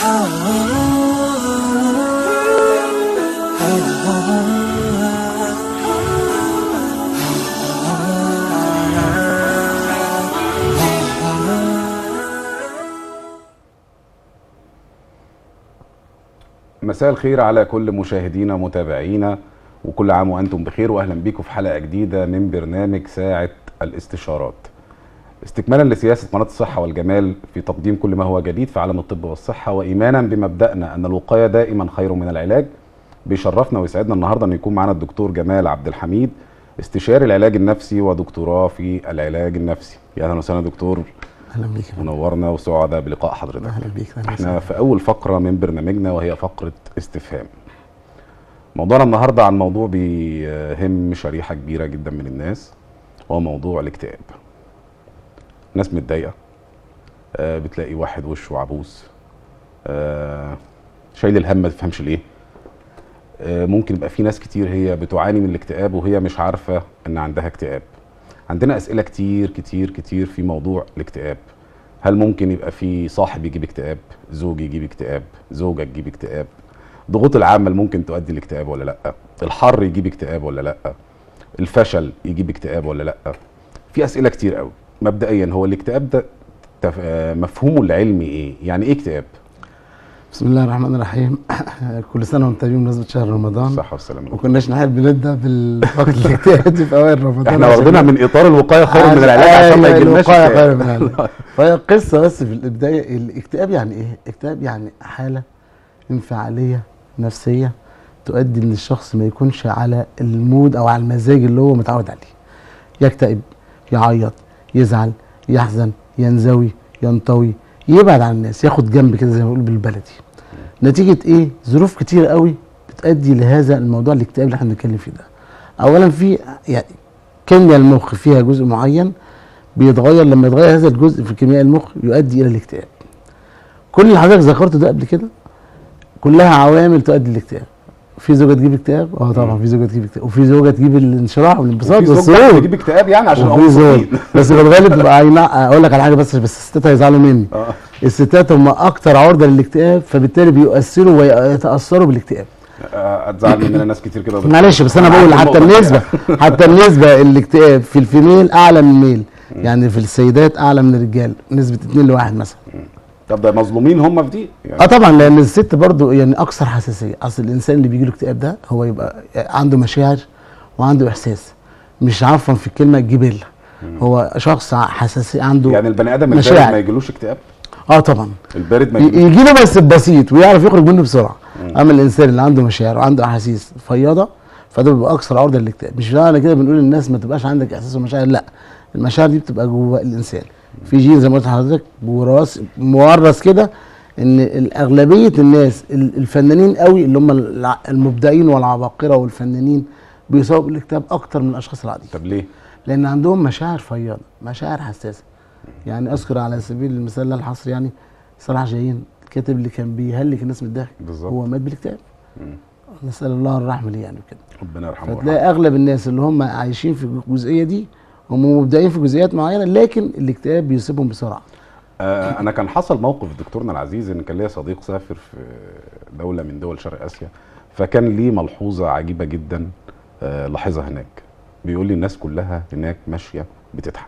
مساء الخير على كل مشاهدينا ومتابعينا وكل عام وانتم بخير واهلا بيكم في حلقه جديده من برنامج ساعه الاستشارات. استكمالا لسياسه مناطق الصحه والجمال في تقديم كل ما هو جديد في عالم الطب والصحه وايمانا بمبدانا ان الوقايه دائما خير من العلاج بيشرفنا ويسعدنا النهارده ان يكون معنا الدكتور جمال عبد الحميد استشاري العلاج النفسي ودكتوراه في العلاج النفسي. يا اهلا وسهلا دكتور اهلا بيك يا فندم. منورنا وسعداء بلقاء حضرتك. اهلا بيك أهلا احنا وسهلا. في اول فقره من برنامجنا وهي فقره استفهام موضوعنا النهارده عن موضوع بيهم شريحه كبيره جدا من الناس وهو موضوع الاكتئاب ناس متضايقه آه بتلاقي واحد وشه عبوس آه شايل الهم ما تفهمش ليه آه ممكن يبقى في ناس كتير هي بتعاني من الاكتئاب وهي مش عارفه ان عندها اكتئاب عندنا اسئله كتير كتير كتير في موضوع الاكتئاب هل ممكن يبقى في صاحب يجيب اكتئاب زوج يجيب اكتئاب زوجة تجيب اكتئاب ضغوط العمل ممكن تؤدي لاكتئاب ولا لا الحر يجيب اكتئاب ولا لا الفشل يجيب اكتئاب ولا لا في اسئله كتير قوي مبدئيا هو الاكتئاب ده تف... آه، مفهومه العلمي ايه يعني ايه اكتئاب بسم الله الرحمن الرحيم كل سنه وانت طيبين بمناسبه شهر رمضان صحه والسلامه ما كناش نحب نبدا بالوقت الاكتئاب دي في اوائل رمضان احنا عشان- واخدينها من اطار الوقايه خير من العلاج عشان ما أيوة، يجيلناش الوقايه اكتئاب. خير من العلاج فهي قصه بس في البدايه الاكتئاب يعني ايه؟ الاكتئاب يعني حاله انفعاليه نفسيه تؤدي ان الشخص ما يكونش على المود او على المزاج اللي هو متعود عليه يكتئب يعيط يزعل يحزن ينزوي ينطوي يبعد عن الناس ياخد جنب كده زي ما بنقول بالبلدي نتيجه ايه ظروف كتير قوي بتؤدي لهذا الموضوع الاكتئاب اللي احنا بنتكلم فيه ده اولا في يعني كيمياء المخ فيها جزء معين بيتغير لما يتغير هذا الجزء في كيمياء المخ يؤدي الى الاكتئاب كل اللي حضرتك ذكرته ده قبل كده كلها عوامل تؤدي للاكتئاب في زوجه تجيب اكتئاب اه طبعا في زوجه تجيب اكتئاب وفي زوجه تجيب الانشراح والانبساط في زوج والسرور يجيب اكتئاب يعني عشان وفي زوج مبسوطين. بس في الغالب بتبقى عينا اقول لك على حاجه بس بس الستات هيزعلوا مني اه الستات هم اكتر عرضه للاكتئاب فبالتالي بيؤثروا ويتاثروا بالاكتئاب آه، اتزعل مننا ناس كتير كده معلش بس انا بقول حتى النسبه حتى النسبه الاكتئاب في الفيميل اعلى من الميل يعني في السيدات اعلى من الرجال نسبه 2 لواحد مثلا طب ده مظلومين هم في دي يعني اه طبعا لان الست برضو يعني اكثر حساسيه اصل الانسان اللي بيجي له اكتئاب ده هو يبقى عنده مشاعر وعنده احساس مش عارفا في الكلمه جبله هو شخص حساسي عنده يعني البني ادم البارد مشاعر. ما يجيلوش اكتئاب اه طبعا البارد ما ي- يجيلوش يجي له بس بسيط ويعرف يخرج منه بسرعه اما الانسان اللي عنده مشاعر وعنده احاسيس فياضه فده بيبقى اكثر عرضه للاكتئاب مش معنى كده بنقول للناس ما تبقاش عندك احساس ومشاعر لا المشاعر دي بتبقى جوه الانسان في جين زي ما قلت لحضرتك وراث مورث كده ان الاغلبيه الناس ال- الفنانين قوي اللي هم الع- المبدعين والعباقره والفنانين بيصابوا بالاكتئاب اكتر من الاشخاص العاديين طب ليه؟ لان عندهم مشاعر فياضه مشاعر حساسه يعني اذكر على سبيل المثال لا الحصر يعني صلاح جاهين الكاتب اللي كان بيهلك الناس من الضحك بالظبط. هو مات بالاكتئاب مم. نسال الله الرحمه ليه يعني كده ربنا يرحمه ويرحمه. فتلاقي اغلب الناس اللي هم عايشين في الجزئيه دي هم مبدعين في جزئيات معينه لكن الاكتئاب بيصيبهم بسرعه آه انا كان حصل موقف دكتورنا العزيز ان كان ليا صديق سافر في دوله من دول شرق اسيا فكان ليه ملحوظه عجيبه جدا آه لاحظها هناك بيقول لي الناس كلها هناك ماشيه بتضحك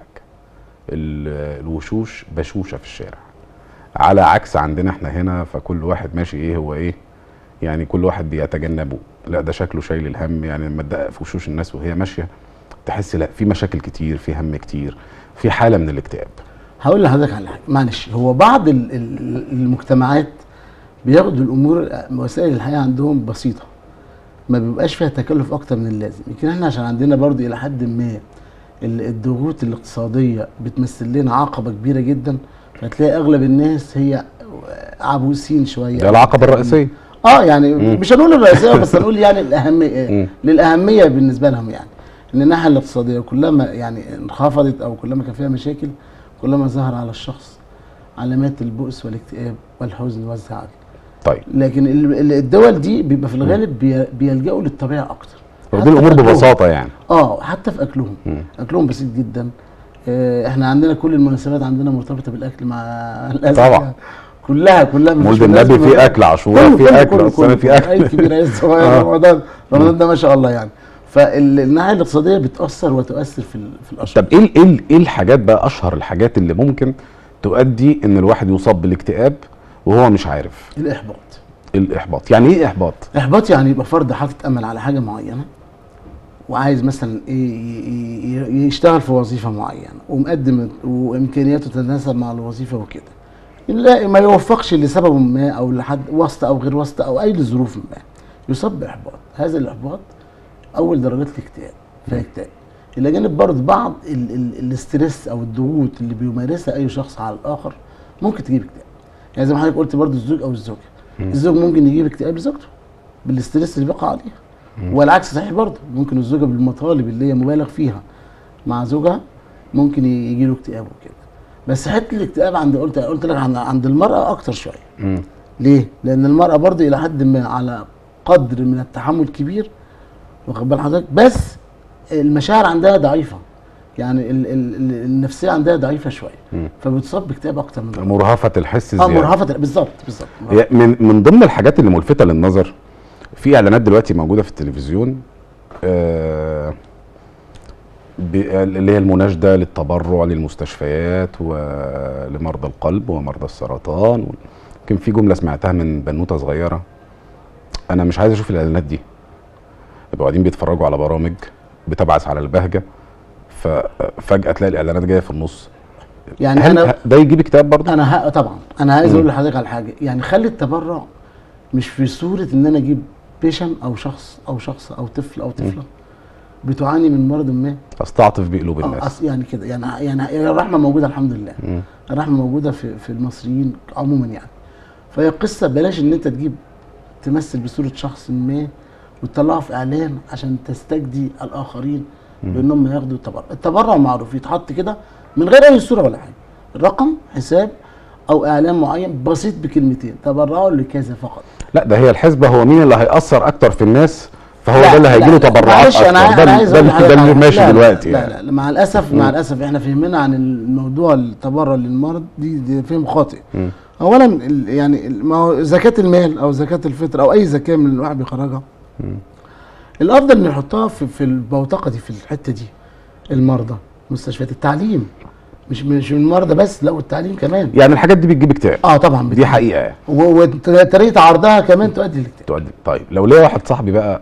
ال- الوشوش بشوشه في الشارع على عكس عندنا احنا هنا فكل واحد ماشي ايه هو ايه يعني كل واحد بيتجنبه لا ده شكله شايل الهم يعني لما تدقق في وشوش الناس وهي ماشيه تحس لا في مشاكل كتير في هم كتير في حاله من الاكتئاب هقول لحضرتك على حاجه معلش هو بعض ال- ال- المجتمعات بياخدوا الامور وسائل الحياه عندهم بسيطه ما بيبقاش فيها تكلف اكتر من اللازم يمكن احنا عشان عندنا برضو الى حد ما ال- الضغوط الاقتصاديه بتمثل لنا عقبه كبيره جدا فتلاقي اغلب الناس هي عبوسين شويه ده العقبه الرئيسيه اه يعني مم. مش هنقول الرئيسيه بس هنقول يعني الاهميه مم. للاهميه بالنسبه لهم يعني ان الناحيه الاقتصاديه كلما يعني انخفضت او كلما كان فيها مشاكل كلما ظهر على الشخص علامات البؤس والاكتئاب والحزن والزعل طيب لكن ال- ال- الدول دي بيبقى في الغالب بي- بيلجأوا للطبيعه اكتر ودي حتى الامور في أكلهم. ببساطه يعني اه حتى في اكلهم مم. اكلهم بسيط جدا آه احنا عندنا كل المناسبات عندنا مرتبطه بالاكل مع الاسف طبعا. يعني. كلها كلها مفيش مولد مناسبة النبي من في غير- اكل عاشوراء في اكل السنه في عيد اكل كبير عيد صغير آه. رمضان رمضان ده ما شاء الله يعني فالناحيه الاقتصاديه بتاثر وتؤثر في ال- في الاشهر طب ايه ال- ايه ال- ايه الحاجات بقى اشهر الحاجات اللي ممكن تؤدي ان الواحد يصاب بالاكتئاب وهو مش عارف الاحباط الاحباط يعني ايه احباط احباط يعني يبقى فرد حاطط امل على حاجه معينه وعايز مثلا ايه ي- ي- يشتغل في وظيفه معينه ومقدم وامكانياته تتناسب مع الوظيفه وكده لا ما يوفقش لسبب ما او لحد واسطه او غير واسطه او اي ظروف ما يصاب باحباط هذا الاحباط اول درجات الاكتئاب فيكتئب الى جانب برضه بعض ال- ال- الاسترس او الضغوط اللي بيمارسها اي شخص على الاخر ممكن تجيب اكتئاب يعني زي ما حضرتك قلت برضه الزوج او الزوجه الزوج ممكن يجيب اكتئاب لزوجته بالاسترس اللي بيقع عليها والعكس صحيح برضه ممكن الزوجه بالمطالب اللي هي مبالغ فيها مع زوجها ممكن يجي له اكتئاب وكده بس حته الاكتئاب عند قلت قلت لك عند- عند المراه اكتر شويه مم. ليه؟ لان المراه برضه الى حد ما على قدر من التحمل كبير واخد بال حضرتك بس المشاعر عندها ضعيفه يعني ال ال ال النفسيه عندها ضعيفه شويه مم. فبتصاب باكتئاب اكتر من الرجل. مرهفه الحس اه زياده مرهفه بالظبط بالظبط هي من من ضمن الحاجات اللي ملفته للنظر في اعلانات دلوقتي موجوده في التلفزيون آه ب- اللي هي المناشده للتبرع للمستشفيات ولمرضى القلب ومرضى السرطان يمكن في جمله سمعتها من بنوته صغيره انا مش عايز اشوف الاعلانات دي يبقوا قاعدين بيتفرجوا على برامج بتبعث على البهجه ففجاه تلاقي الاعلانات جايه في النص يعني هل انا ده يجيب اكتئاب برضه؟ انا ه... طبعا انا عايز مم. اقول لحضرتك على حاجه يعني خلي التبرع مش في صوره ان انا اجيب بيشن او شخص او شخص او طفل او طفله بتعاني من مرض ما استعطف بقلوب آه، الناس أص- يعني كده يعني يعني الرحمه موجوده الحمد لله مم. الرحمه موجوده في في المصريين عموما يعني فهي قصه بلاش ان انت تجيب تمثل بصوره شخص ما وتطلعه في اعلان عشان تستجدي الاخرين بانهم ياخدوا التبرع التبرع معروف يتحط كده من غير اي صوره ولا حاجه رقم حساب او اعلان معين بسيط بكلمتين تبرعوا لكذا فقط لا ده هي الحسبه هو مين اللي هيأثر اكتر في الناس فهو لا، ده اللي لا، هيجي له لا، تبرعات معلش اكتر انا ده, انا ال- عايز ده, اقول ال- لحضرتك ده اللي على- ماشي لا، لا، دلوقتي لا يعني لا, لا مع الاسف مع الاسف احنا فهمنا عن الموضوع التبرع للمرض دي, دي فهم خاطئ مم. اولا ال- يعني ال- ما هو زكاه المال او زكاه الفطر او اي زكاه من الواحد بيخرجها الافضل ان يحطها في في البوتقه دي في الحته دي المرضى مستشفيات التعليم مش مش المرضى بس لا والتعليم كمان يعني الحاجات دي بتجيب اكتئاب اه طبعا دي حقيقه يعني و- وطريقه عرضها كمان تؤدي للاكتئاب تؤدي طيب لو ليا واحد صاحبي بقى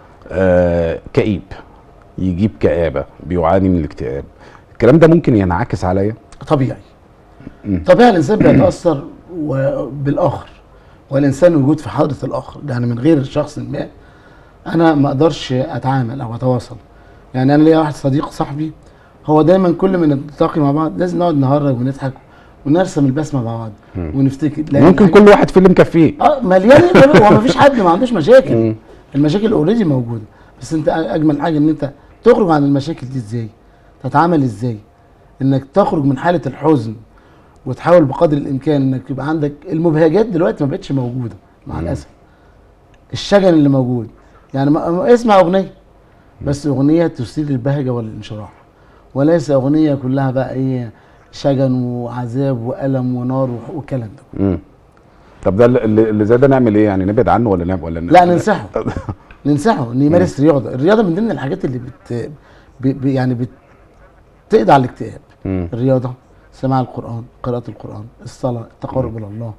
آه كئيب يجيب كآبة بيعاني من الاكتئاب الكلام ده ممكن ينعكس عليا طبيعي مم. طبيعي الانسان بيتاثر و- بالاخر والانسان وجود في حضره الاخر يعني من غير شخص ما انا ما اقدرش اتعامل او اتواصل يعني انا ليا واحد صديق صاحبي هو دايما كل ما نلتقي مع بعض لازم نقعد نهرج ونضحك ونرسم البسمه مع بعض ونفتكر لأن ممكن الحاجة- كل واحد في اللي مكفيه اه مليان هو ما فيش حد ما عندوش مشاكل مم. المشاكل اوريدي موجوده بس انت اجمل حاجه ان انت تخرج عن المشاكل دي ازاي تتعامل ازاي انك تخرج من حاله الحزن وتحاول بقدر الامكان انك يبقى عندك المبهجات دلوقتي ما بقتش موجوده مع الاسف الشجن اللي موجود يعني ما ما- اسمع اغنيه بس اغنيه تثير البهجه والانشراح وليس اغنيه كلها بقى ايه شجن وعذاب والم ونار وح- والكلام ده مم. طب ده اللي اللي زي ده نعمل ايه يعني نبعد عنه ولا نعمل ولا لا ننصحه ننصحه ان يمارس رياضه الرياضه من ضمن الحاجات اللي بت ب... ب... يعني بتقضي على الاكتئاب مم. الرياضه سماع القران قراءه القران الصلاه التقرب الى الله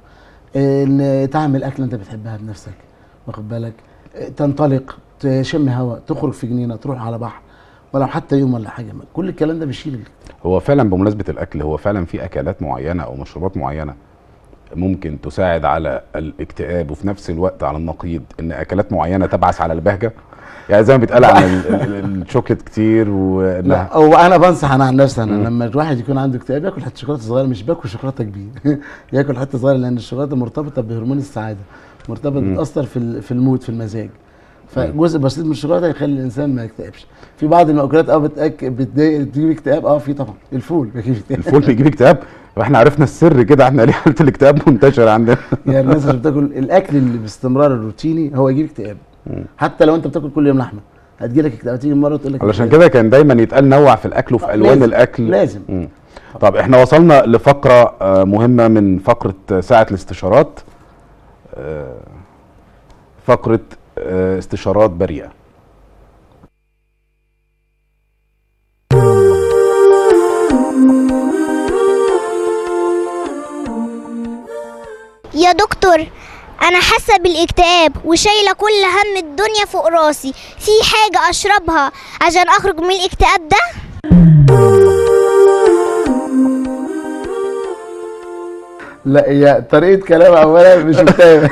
ان تعمل اكله انت بتحبها بنفسك واخد بالك تنطلق تشم هواء تخرج في جنينه تروح على بحر ولو حتى يوم ولا حاجه كل الكلام ده بيشيل الاكتئاب هو فعلا بمناسبه الاكل هو فعلا في اكلات معينه او مشروبات معينه ممكن تساعد على الاكتئاب وفي نفس الوقت على النقيض ان اكلات معينه تبعث على البهجه يعني زي ما بيتقال عن ال- ال- الشوكليت كتير وانها لا هو انا بنصح انا عن نفسي انا لما الواحد يكون عنده اكتئاب ياكل حته شوكولاته صغيره مش باكل شوكولاته كبيره ياكل حته صغيره لان الشوكولاته مرتبطه بهرمون السعاده مرتبط بتاثر في ال- في المود في المزاج فجزء بسيط من الشوكولاته يخلي الانسان ما يكتئبش في بعض المأكولات اه بتأك... بتضايق بتجيب اكتئاب اه في طبعا الفول بيجيب اكتئاب الفول بيجيب اكتئاب واحنا عرفنا السر كده احنا ليه حاله الاكتئاب منتشره عندنا يعني الناس اللي بتاكل الاكل اللي باستمرار الروتيني هو يجيب اكتئاب حتى لو انت بتاكل كل يوم لحمه هتجيلك اكتئاب تيجي مره تقول لك علشان اكتئاب. كده كان دايما يتقال نوع في الاكل وفي آه، الوان لازم. الاكل لازم. مم. طب احنا وصلنا لفقره آه، مهمه من فقره آه، ساعه الاستشارات آه، فقره آه، استشارات بريئه يا دكتور انا حاسه بالاكتئاب وشايله كل هم الدنيا فوق راسي في حاجه اشربها عشان اخرج من الاكتئاب ده لا هي طريقه كلام اولا مش متابع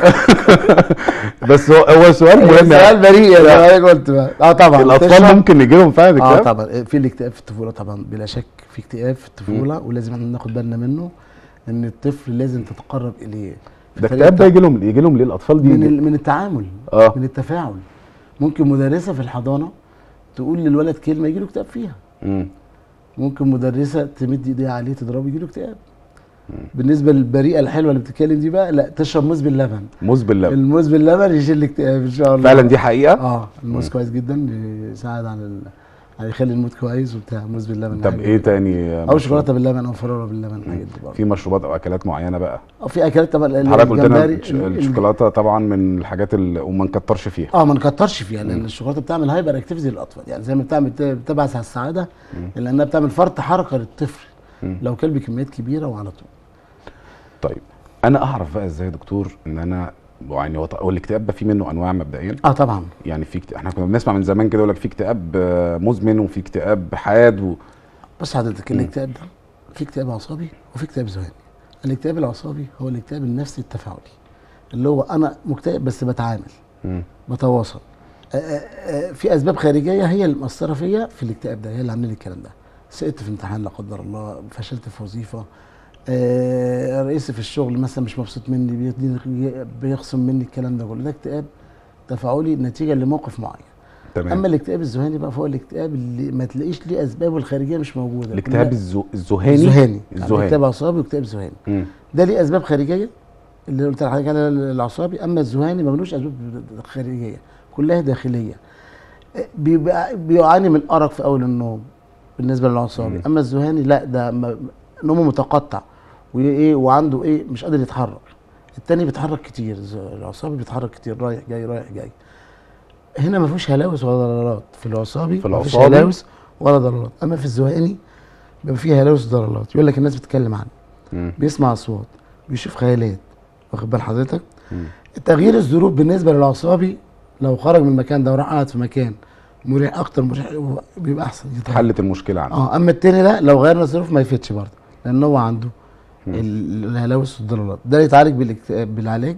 بس هو هو سؤال مهم سؤال يعني. بريء لا. زي ما حضرتك قلت بقى اه طبعا الاطفال تشرب- ممكن يجي لهم فعلا اه اكتئاب طبعا في الاكتئاب في الطفوله طبعا بلا شك في اكتئاب في الطفوله ولازم احنا ناخد بالنا منه ان الطفل لازم تتقرب اليه ده اكتئاب ده يجي لهم يجي لهم ليه الاطفال دي من ال- من التعامل اه من التفاعل ممكن مدرسه في الحضانه تقول للولد كلمه يجي له اكتئاب فيها مم. ممكن مدرسه تمد ايديها عليه تضربه يجي له اكتئاب بالنسبه للبريئه الحلوه اللي بتتكلم دي بقى لا تشرب موز باللبن موز باللبن الموز باللبن يشيل الاكتئاب ان شاء الله فعلا دي حقيقه اه الموز كويس جدا بيساعد على ال... يعني يخلي المود كويس وبتاع موز باللبن طب حاجة ايه جدا. تاني او مشروب؟ شوكولاته باللبن او فراوله باللبن الحاجات دي برضه في مشروبات او اكلات معينه بقى او في اكلات طبعا ال- حضرتك قلت لنا الجمبري الش- ال- ال- الشوكولاته طبعا من الحاجات اللي وما نكترش فيها اه ما نكترش فيها لان الشوكولاته بتعمل هايبر اكتيفيتي للاطفال يعني زي ما بتعمل بت- بتبعث على السعاده لانها بتعمل فرط حركه للطفل مم. لو كل بكميات كبيره وعلى طول طيب انا اعرف بقى ازاي يا دكتور ان انا يعني هو هو الاكتئاب ده في منه انواع مبدئيا اه طبعا يعني في اكت- احنا كنا بنسمع من زمان كده يقول لك في اكتئاب آه، مزمن وفي اكتئاب حاد و... بص حضرتك الاكتئاب ده في اكتئاب عصبي وفي اكتئاب ذهني الاكتئاب العصبي هو الاكتئاب النفسي التفاعلي اللي هو انا مكتئب بس بتعامل مم. بتواصل آه، آه، آه، في اسباب خارجيه هي اللي مأثره فيا في الاكتئاب ده هي اللي عامله لي الكلام ده سقطت في امتحان لا قدر الله فشلت في وظيفه آه، رئيسي في الشغل مثلا مش مبسوط مني بيديني- بيخصم مني الكلام ده كله ده اكتئاب تفاعلي نتيجه لموقف معين تمام اما الاكتئاب الذهاني بقى فهو الاكتئاب اللي ما تلاقيش ليه اسبابه الخارجيه مش موجوده الاكتئاب كلها- الزو... الذهاني الذهاني يعني الذهاني اكتئاب عصبي واكتئاب ذهاني مم. ده ليه اسباب خارجيه اللي قلت لحضرتك على العصبي اما الذهاني ملوش اسباب خارجيه كلها داخليه بيبقى بيعاني من الارق في اول النوم بالنسبه للعصبي مم. اما الذهاني لا ده م- نومه متقطع وايه وعنده ايه مش قادر يتحرك التاني بيتحرك كتير الز- العصبي بيتحرك كتير رايح جاي رايح جاي هنا ما فيهوش هلاوس ولا ضلالات في العصبي في مفيش العصابي؟ هلاوس ولا ضلالات اما في الذهاني بيبقى فيه هلاوس وضلالات يقول لك الناس بتتكلم عنه مم. بيسمع اصوات بيشوف خيالات واخد بال حضرتك مم. تغيير الظروف بالنسبه للعصابي لو خرج من المكان ده وراح قعد في مكان مريح اكتر مريح بيبقى احسن يتحل حلت المشكله عنده اه اما التاني لا لو غيرنا الظروف ما يفيدش برضه لان هو عنده ال- الهلاوس والضلالات ده يتعالج بالاكتئاب بالعلاج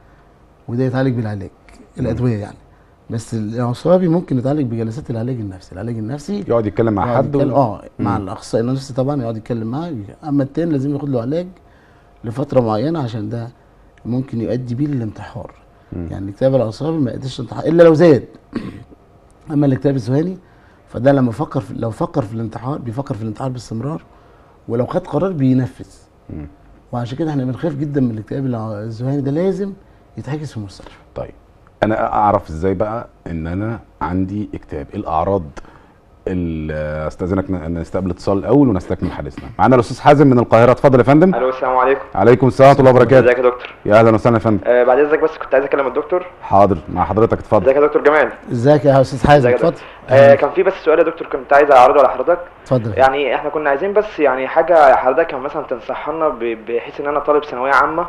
وده يتعالج بالعلاج الادويه يعني بس العصابي ممكن يتعالج بجلسات العلاج النفسي العلاج النفسي يقعد يتكلم مع يقعد حد يتكلم- و... اه مع مم. الاخصائي النفسي طبعا يقعد يتكلم معاه اما التاني لازم ياخد له علاج لفتره معينه عشان ده ممكن يؤدي بيه للانتحار مم. يعني الاكتئاب العصبي ما يقدرش انتحار الا لو زاد اما الاكتئاب الذهاني فده لما فكر في لو فكر في الانتحار بيفكر في الانتحار باستمرار ولو خد قرار بينفذ مم. وعشان كده احنا بنخاف جدا من الاكتئاب الع- الذهاني ده لازم يتحجز في المستشفى طيب انا اعرف ازاي بقى ان انا عندي اكتئاب ايه الاعراض اللي استاذنك ن- نستقبل اتصال الاول ونستكمل حديثنا معانا الاستاذ حازم من القاهره اتفضل يا فندم الو السلام عليكم عليكم السلام ورحمه الله وبركاته ازيك يا دكتور يا اهلا وسهلا يا فندم آه بعد اذنك بس كنت عايز اكلم الدكتور حاضر مع حضرتك اتفضل ازيك يا دكتور جمال ازيك يا استاذ حازم ازيك يا اتفضل دكتور آه كان في بس سؤال يا دكتور كنت عايز اعرضه على حضرتك اتفضل يعني احنا كنا عايزين بس يعني حاجه حضرتك كان مثلا تنصحنا ب- بحيث ان انا طالب ثانويه عامه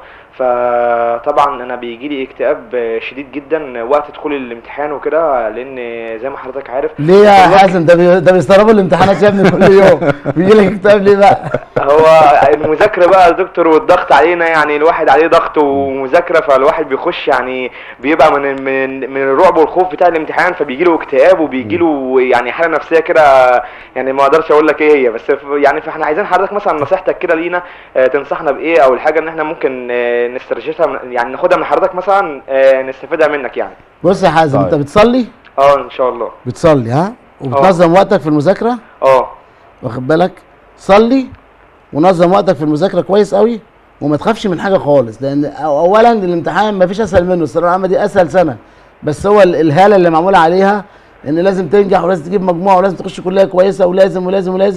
فطبعا انا بيجي لي اكتئاب شديد جدا وقت دخول الامتحان وكده لان زي ما حضرتك عارف ليه يا والله حازم ده بي... ده بيستغربوا الامتحانات يا ابني كل يوم بيجي لك اكتئاب ليه بقى؟ هو المذاكرة بقى يا دكتور والضغط علينا يعني الواحد عليه ضغط ومذاكرة فالواحد بيخش يعني بيبقى من من من الرعب والخوف بتاع الامتحان فبيجي له اكتئاب وبيجي له يعني حالة نفسية كده يعني ما اقدرش اقول لك ايه هي بس ف- يعني فاحنا عايزين حضرتك مثلا نصيحتك كده لينا آه، تنصحنا بايه او الحاجة ان احنا ممكن آه، نسترجعها من- يعني ناخدها من حضرتك مثلا آه، نستفيدها منك يعني بص يا حازم طيب. انت بتصلي؟ اه ان شاء الله بتصلي ها؟ وبتنظم وقتك في المذاكره؟ اه واخد بالك؟ صلي ونظم وقتك في المذاكره كويس قوي وما تخافش من حاجه خالص لان أو- اولا الامتحان ما فيش اسهل منه الثانويه العامه دي اسهل سنه بس هو ال- الهاله اللي معموله عليها ان لازم تنجح ولازم تجيب مجموعه ولازم تخش كليه كويسه ولازم ولازم ولازم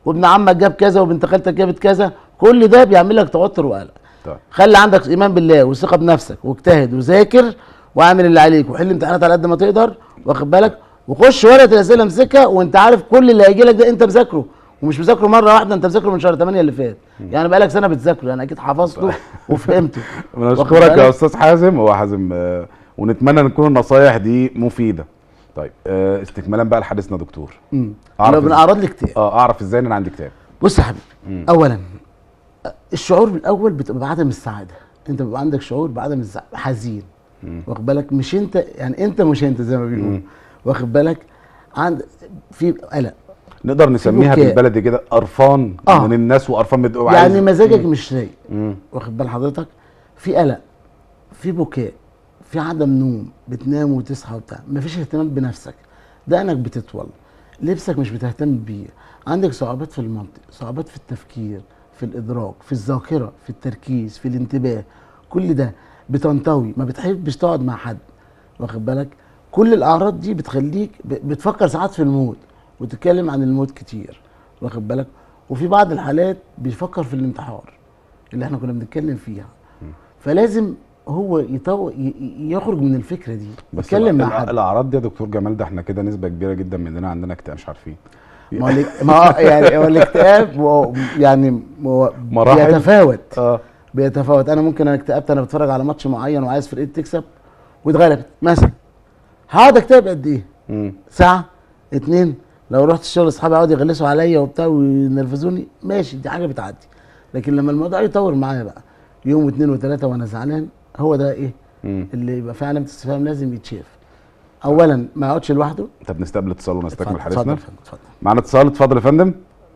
وابن عمك جاب كذا وبنت خالتك جابت كذا كل ده بيعمل لك توتر وقلق طيب خلي عندك ايمان بالله وثقه بنفسك واجتهد وذاكر واعمل اللي عليك وحل امتحانات على قد ما تقدر واخد بالك وخش ورقه الاسئله امسكها وانت عارف كل اللي هيجي لك ده انت مذاكره ومش مذاكره مره واحده انت مذاكره من شهر 8 اللي فات يعني بقالك سنه بتذاكره يعني اكيد حفظته وفهمته انا واخد اشكرك يا بالك؟ استاذ حازم هو حازم آه، ونتمنى ان تكون النصايح دي مفيده طيب آه، استكمالا بقى لحديثنا دكتور امم أعرف لو من إزاي؟ اعراض الاكتئاب اه اعرف ازاي ان انا عندي اكتئاب بص يا حبيبي مم. اولا الشعور بالاول بتبقى بعدم السعاده انت بيبقى عندك شعور بعدم السعاده حزين مم. واخد بالك مش انت يعني انت مش انت زي ما بيقولوا مم. واخد بالك عند في قلق نقدر نسميها بكاء. بالبلدي كده قرفان آه. من الناس وقرفان من الدنيا يعني مزاجك مش رايق مم. واخد بال حضرتك في قلق في بكاء في عدم نوم بتنام وتصحى وبتاع مفيش اهتمام بنفسك دقنك بتطول لبسك مش بتهتم بيه عندك صعوبات في المنطق صعوبات في التفكير في الادراك في الذاكره في التركيز في الانتباه كل ده بتنطوي ما بتحبش تقعد مع حد واخد بالك كل الاعراض دي بتخليك ب- بتفكر ساعات في الموت وتتكلم عن الموت كتير واخد بالك وفي بعض الحالات بيفكر في الانتحار اللي احنا كنا بنتكلم فيها فلازم هو يطو... ي- ي- يخرج من الفكره دي بس يتكلم مع الأ- حد الاعراض دي يا دكتور جمال ده احنا كده نسبه كبيره جدا مننا عندنا اكتئاب مش عارفين ما هو الاك- ما هو يعني هو الاكتئاب هو يعني هو مراحل. بيتفاوت اه بيتفاوت انا ممكن انا اكتئبت انا بتفرج على ماتش معين وعايز فرقتي تكسب واتغلبت مثلا هقعد اكتئب قد ايه؟ مم. ساعه اتنين لو رحت الشغل اصحابي يقعدوا يغلسوا عليا وبتاع وينرفزوني ماشي دي حاجه بتعدي لكن لما الموضوع يطول معايا بقى يوم واثنين وثلاثه وانا زعلان هو ده ايه؟ مم. اللي يبقى فيه علامه استفهام لازم يتشاف اولا ما يقعدش لوحده طب نستقبل اتصال ونستكمل اتفضل حديثنا اتفضل اتفضل معانا اتصال اتفضل يا فندم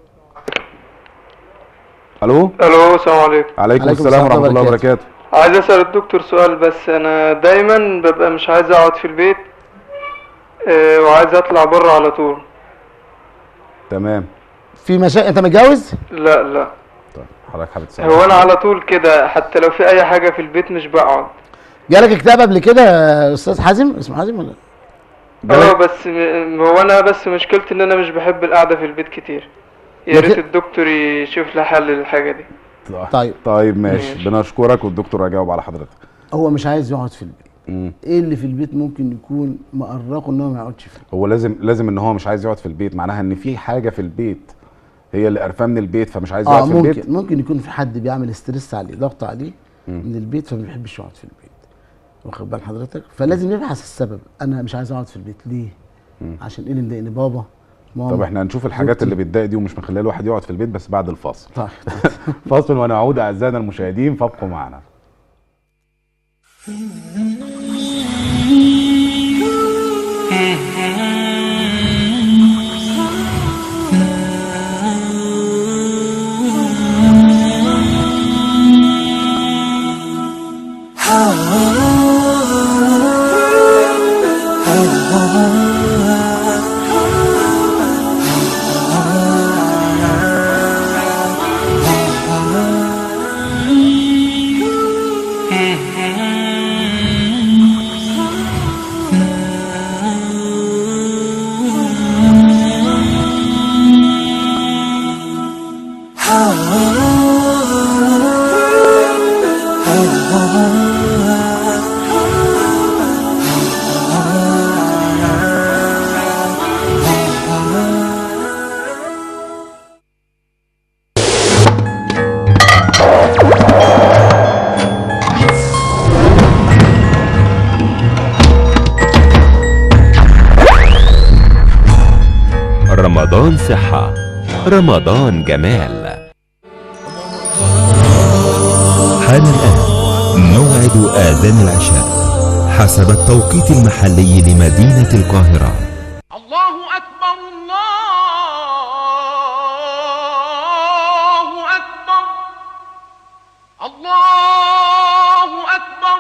الو الو السلام عليكم عليكم عليكم السلام السلام ورحمه الله وبركاته. وبركاته عايز اسال الدكتور سؤال بس انا دايما ببقى مش عايز اقعد في البيت آه، وعايز اطلع بره على طول تمام في مشاكل انت متجوز؟ لا لا طيب حضرتك حابب تسال هو انا على طول كده حتى لو في اي حاجه في البيت مش بقعد جالك اكتئاب قبل كده يا استاذ حازم اسمه حازم ولا اه بس م- هو انا بس مشكلتي ان انا مش بحب القعده في البيت كتير يا ريت لكن- الدكتور يشوف لي حل للحاجه دي طيب. طيب ماشي ماشي. بنشكرك والدكتور هيجاوب على حضرتك هو مش عايز يقعد في البيت مم. ايه اللي في البيت ممكن يكون مقرقه ان هو ما يقعدش فيه هو لازم لازم ان هو مش عايز يقعد في البيت معناها ان في حاجه في البيت هي اللي قرفاه من البيت فمش عايز اه يقعد في البيت ممكن ممكن يكون في حد بيعمل ستريس عليه ضغط عليه مم. من البيت فما بيحبش يقعد في البيت واخد بال حضرتك فلازم يبحث السبب انا مش عايز اقعد في البيت ليه مم. عشان ايه اللي مضايقني بابا ماما طب احنا هنشوف الحاجات زوجتي. اللي بتضايق دي ومش مخليه الواحد يقعد في البيت بس بعد الفاصل طيب فاصل ونعود اعزائنا المشاهدين فابقوا معنا رمضان صحة رمضان جمال حان الآن موعد آذان العشاء حسب التوقيت المحلي لمدينة القاهرة الله أكبر الله أكبر الله أكبر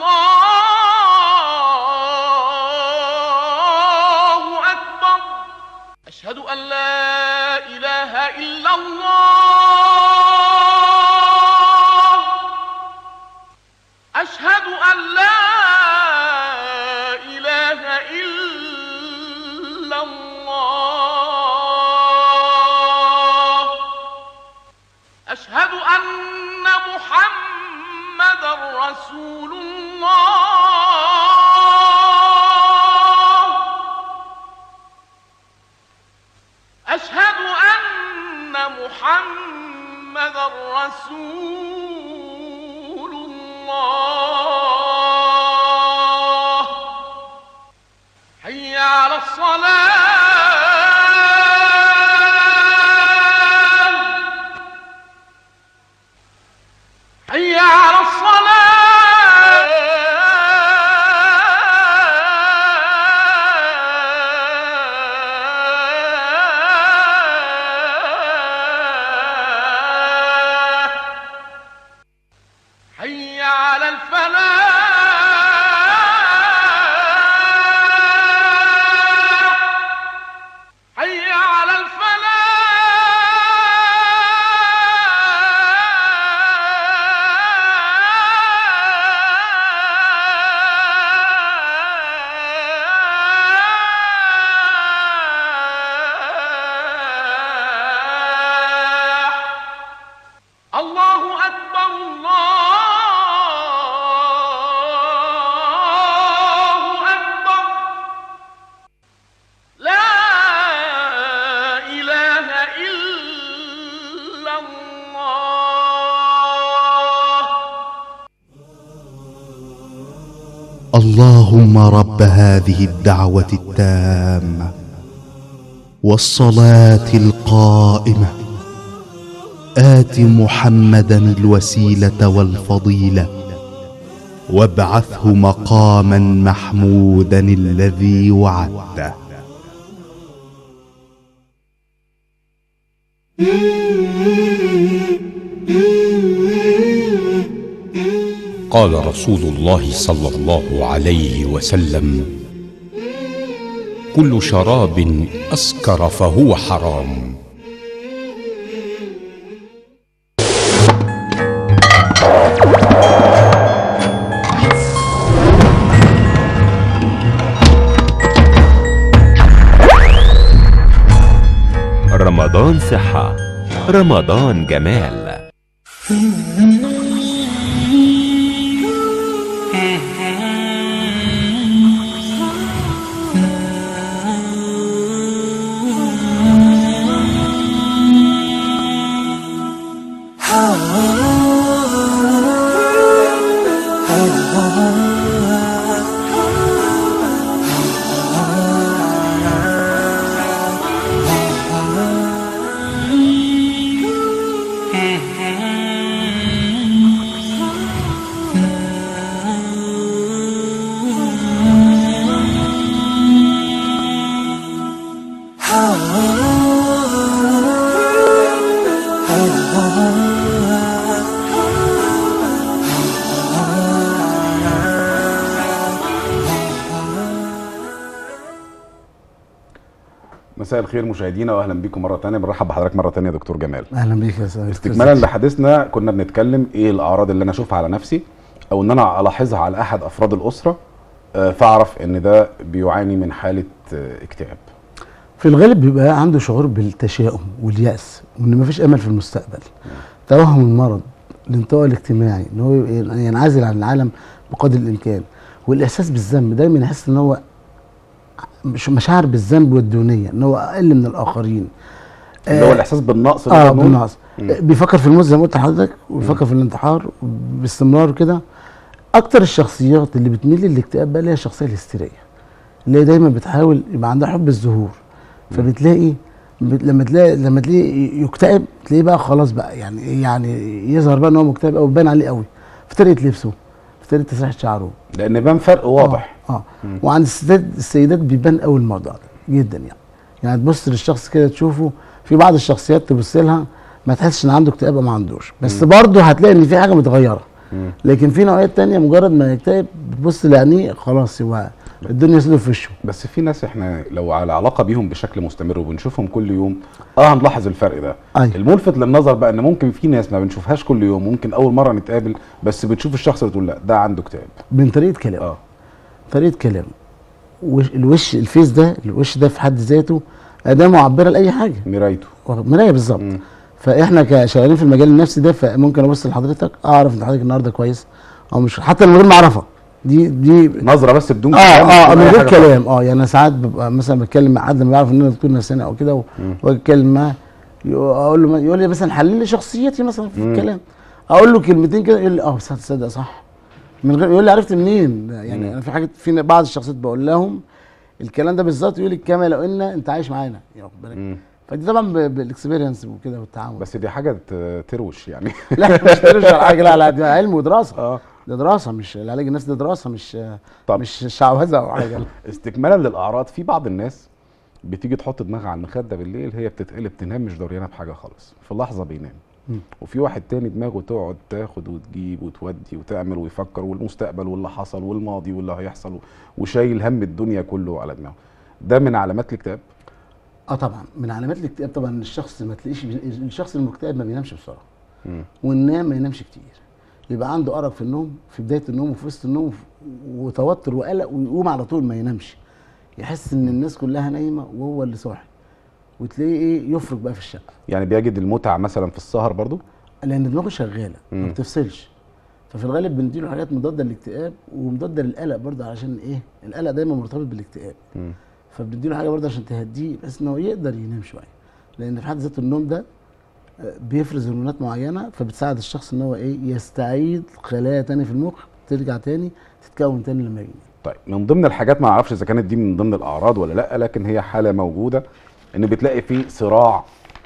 الله أكبر أشهد أن لا إله إلا الله أشهد أن لا إله إلا رسول الله حي على الصلاة حي على الصلاة حي على الفلاح حي على الفلاح الله أكبر الله أكبر لا إله إلا الله اللهم رب هذه الدعوه التامه والصلاه القائمه ات محمدا الوسيله والفضيله وابعثه مقاما محمودا الذي وعدته قال رسول الله صلى الله عليه وسلم كل شراب اسكر فهو حرام رمضان صحة رمضان جمال مساء الخير مشاهدينا واهلا بكم مره ثانيه بنرحب بحضرتك مره ثانيه يا دكتور جمال اهلا بيك يا استاذ استكمالا لحديثنا كنا بنتكلم ايه الاعراض اللي انا اشوفها على نفسي او ان انا الاحظها على احد افراد الاسره آه، فاعرف ان ده بيعاني من حاله آه، اكتئاب في الغالب بيبقى عنده شعور بالتشاؤم واليأس وان مفيش امل في المستقبل توهم المرض الانطواء الاجتماعي ان هو ينعزل عن العالم بقدر الامكان والاحساس بالذنب دايما يحس ان هو مش مشاعر بالذنب والدونيه ان هو اقل من الاخرين اللي هو الاحساس بالنقص اللي اه هو بنقول- بالنقص مم. بيفكر في الموت زي ما قلت لحضرتك وبيفكر في الانتحار باستمرار كده اكتر الشخصيات اللي بتميل للاكتئاب بقى اللي هي الشخصيه الهستيريه اللي هي دايما بتحاول يبقى عندها حب الظهور فبتلاقي بت- لما تلاقي لما تلاقيه يكتئب تلاقيه بقى خلاص بقى يعني يعني يظهر بقى ان هو مكتئب او يبان عليه قوي في طريقه لبسه في طريقه تسريحه شعره لان بان فرق واضح اه, آه. وعند السيدات السيدات بيبان قوي الموضوع ده جدا يعني يعني تبص للشخص كده تشوفه في بعض الشخصيات تبص لها ما تحسش ان عنده اكتئاب أو ما عندوش بس برضه هتلاقي ان في حاجه متغيره مم. لكن في نوعيات تانية مجرد ما يكتئب بتبص لعينيه خلاص هو الدنيا سودة في وشه بس في ناس احنا لو على علاقه بيهم بشكل مستمر وبنشوفهم كل يوم اه هنلاحظ الفرق ده أيوة. الملفت للنظر بقى ان ممكن في ناس ما بنشوفهاش كل يوم ممكن اول مره نتقابل بس بتشوف الشخص وتقول لا ده عنده اكتئاب من طريقه كلامه اه طريقه كلامه وش الوش الفيس ده الوش ده في حد ذاته اداه معبره لاي حاجه مرايته مرايه بالظبط مم. فاحنا كشغالين في المجال النفسي ده فممكن ابص لحضرتك اعرف ان حضرتك النهارده كويس او مش حتى من غير ما اعرفها دي دي نظره بس بدون اه اه بدون من أي غير حاجة خالص. كلام اه يعني انا ساعات ببقى مثلا بتكلم مع حد لما يعرف ان انا دكتور نفساني او كده و- واجي اتكلم معاه يقو- اقول له يقول لي مثلا حلل لي شخصيتي مثلا في مم. الكلام اقول له كلمتين كده يقول لي اه بس هتصدق صح من غير يقول لي عرفت منين يعني مم. انا في حاجات في بعض الشخصيات بقول لهم الكلام ده بالظبط يقول لي كما لو ان انت عايش معانا يعني واخد بالك مم. فدي طبعا ب- بالاكسبيرينس وكده والتعامل بس دي حاجه ت- تروش يعني لا مش ترجع على حاجه لا لا دي علم ودراسه اه ده دراسه مش العلاج النفسي ده دراسه مش طب. مش شعوذه او حاجه لا. استكمالا للاعراض في بعض الناس بتيجي تحط دماغها على المخده بالليل هي بتتقلب تنام مش دوريانه بحاجه خالص في لحظه بينام مم. وفي واحد تاني دماغه تقعد تاخد وتجيب وتودي وتعمل ويفكر والمستقبل واللي حصل والماضي واللي هيحصل وشايل هم الدنيا كله على دماغه ده من علامات الاكتئاب اه طبعا من علامات الاكتئاب طبعا الشخص ما تلاقيش الشخص المكتئب ما بينامش بسرعه مم. والنام ما ينامش كتير يبقى عنده ارق في النوم في بدايه النوم وفي وسط النوم وتوتر وقلق ويقوم على طول ما ينامش يحس ان الناس كلها نايمه وهو اللي صاحي وتلاقيه ايه يفرق بقى في الشقه يعني بيجد المتعه مثلا في السهر برضو لان دماغه شغاله ما مم. بتفصلش ففي الغالب بنديله حاجات مضاده للاكتئاب ومضاده للقلق برضه علشان ايه القلق دايما مرتبط بالاكتئاب مم. فبنديله حاجه برضه عشان تهديه بحيث ان هو يقدر ينام شويه لان في حد ذاته النوم ده آه، بيفرز هرمونات معينه فبتساعد الشخص ان هو ايه يستعيد خلايا تاني في المخ ترجع تاني تتكون تاني لما يجي طيب من ضمن الحاجات ما اعرفش اذا كانت دي من ضمن الاعراض ولا لا لكن هي حاله موجوده ان بتلاقي في صراع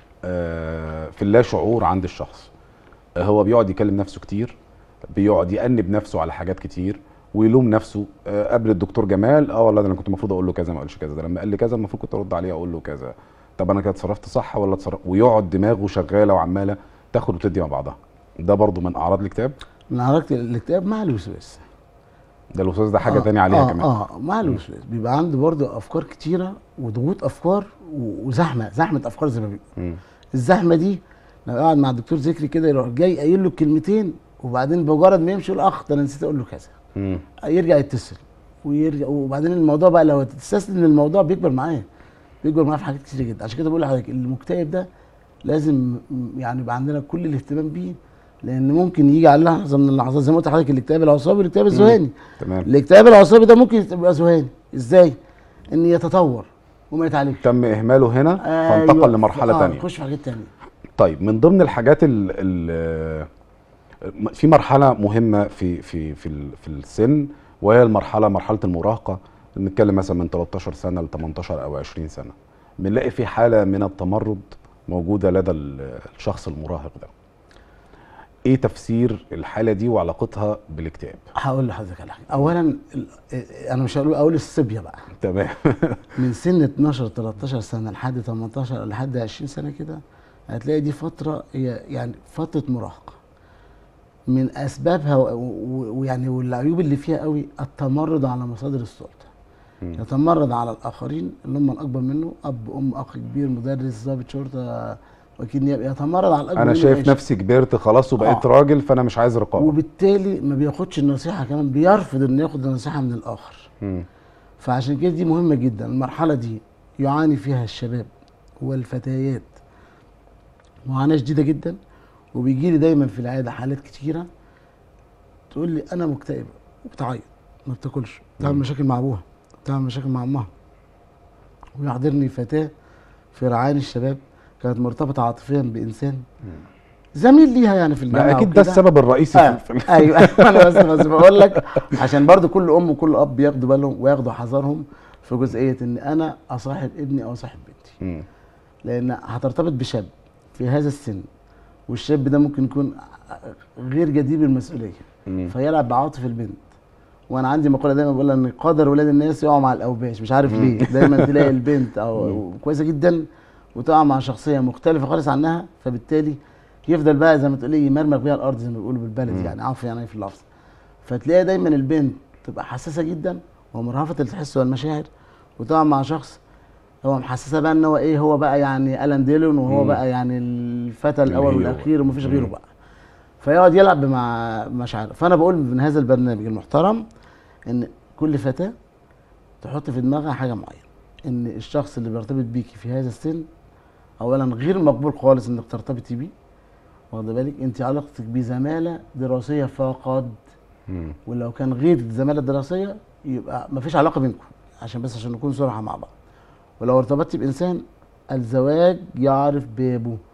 آه، في اللا شعور عند الشخص آه، هو بيقعد يكلم نفسه كتير بيقعد يأنب نفسه على حاجات كتير ويلوم نفسه آه، قبل الدكتور جمال اه والله ده انا كنت المفروض اقول له كذا ما اقولش كذا ده لما قال لي كذا المفروض كنت ارد عليه اقول له كذا طب انا كده اتصرفت صح ولا اتصرفت ويقعد دماغه شغاله وعماله تاخد وتدي مع بعضها ده برضو من اعراض الاكتئاب من اعراض الاكتئاب مع الوسواس ده الوسواس ده حاجه آه، تانية عليها آه كمان اه مع الوسواس بيبقى عنده برضه افكار كتيره وضغوط افكار و- وزحمه زحمه افكار زي ما بيقولوا مم. الزحمه دي لو قاعد مع الدكتور ذكري كده يروح جاي قايل له كلمتين وبعدين بمجرد ما يمشي يقول اخ ده انا نسيت اقول له كذا مم. يرجع يتصل ويرجع وبعدين الموضوع بقى لو تستسلم الموضوع بيكبر معاه بيكبر معاه في حاجات كتير جدا عشان كده بقول لحضرتك المكتئب ده لازم يعني يبقى عندنا كل الاهتمام بيه لان ممكن يجي على لحظه من اللحظات زي ما قلت لحضرتك الاكتئاب العصبي والاكتئاب الذهاني تمام الاكتئاب العصبي ده ممكن يبقى ذهاني ازاي؟ ان يتطور وما يتعالجش تم اهماله هنا فانتقل أيوة. لمرحله آه تانية يخش في حاجات تانية طيب من ضمن الحاجات ال ال في مرحله مهمه في في في ال- في السن وهي المرحله مرحله المراهقه نتكلم مثلا من 13 سنه ل 18 او 20 سنه بنلاقي في حاله من التمرد موجوده لدى ال- الشخص المراهق ده ايه تفسير الحاله دي وعلاقتها بالاكتئاب هقول لحضرتك على حاجه اولا ال- انا مش هقول اقول الصبيه بقى تمام من سن 12 13 سنه لحد 18 لحد 20 سنه كده هتلاقي دي فتره هي يعني فتره مراهقه من اسبابها و- و- ويعني والعيوب اللي فيها قوي التمرد على مصادر السلطه مم. يتمرد على الاخرين اللي هم الاكبر منه اب ام اخ كبير مدرس ضابط شرطه وكيل نيابه يتمرد على الاكبر انا منه شايف ويعيش. نفسي كبرت خلاص وبقيت آه. راجل فانا مش عايز رقابه وبالتالي ما بياخدش النصيحه كمان بيرفض انه ياخد النصيحه من الاخر مم. فعشان كده دي مهمه جدا المرحله دي يعاني فيها الشباب والفتيات معاناه شديده جدا وبيجي لي دايما في العياده حالات كتيره تقول لي انا مكتئبه وبتعيط ما بتاكلش بتعمل مم. مشاكل مع ابوها بتعمل مشاكل مع امها ويحضرني فتاه في رعاية الشباب كانت مرتبطه عاطفيا بانسان زميل ليها يعني في الجامعه ما اكيد ده وكده. السبب الرئيسي آه. في في- ايوه انا بس بس بقول لك عشان برضو كل ام وكل اب بياخدوا بالهم وياخدوا حذرهم في جزئيه ان انا اصاحب ابني او اصاحب بنتي مم. لان هترتبط بشاب في هذا السن والشاب ده ممكن يكون غير جدير بالمسؤوليه مم. فيلعب بعاطف البنت وانا عندي مقوله دايما بقول ان قدر ولاد الناس يقعوا مع الاوباش مش عارف ليه دايما تلاقي البنت او كويسه جدا وتقع مع شخصيه مختلفه خالص عنها فبالتالي يفضل بقى زي ما تقول ايه يمرمغ بيها الارض زي ما بيقولوا بالبلدي يعني عفوا يعني في اللفظ فتلاقي دايما البنت تبقى حساسه جدا ومرهفه الحس والمشاعر وتقع مع شخص هو محسسه بقى ان هو ايه هو بقى يعني الان ديلون وهو مم. بقى يعني الفتى الاول اللي هو. والاخير ومفيش غيره مم. بقى فيقعد يلعب مع مشاعره فانا بقول من هذا البرنامج المحترم ان كل فتاه تحط في دماغها حاجه معينه ان الشخص اللي بيرتبط بيكي في هذا السن اولا غير مقبول خالص انك ترتبطي بيه واخد بالك انت علاقتك بيه زماله دراسيه فقط مم. ولو كان غير الزماله الدراسيه يبقى مفيش علاقه بينكم عشان بس عشان نكون صراحه مع بعض ولو ارتبطتي بانسان الزواج يعرف بابه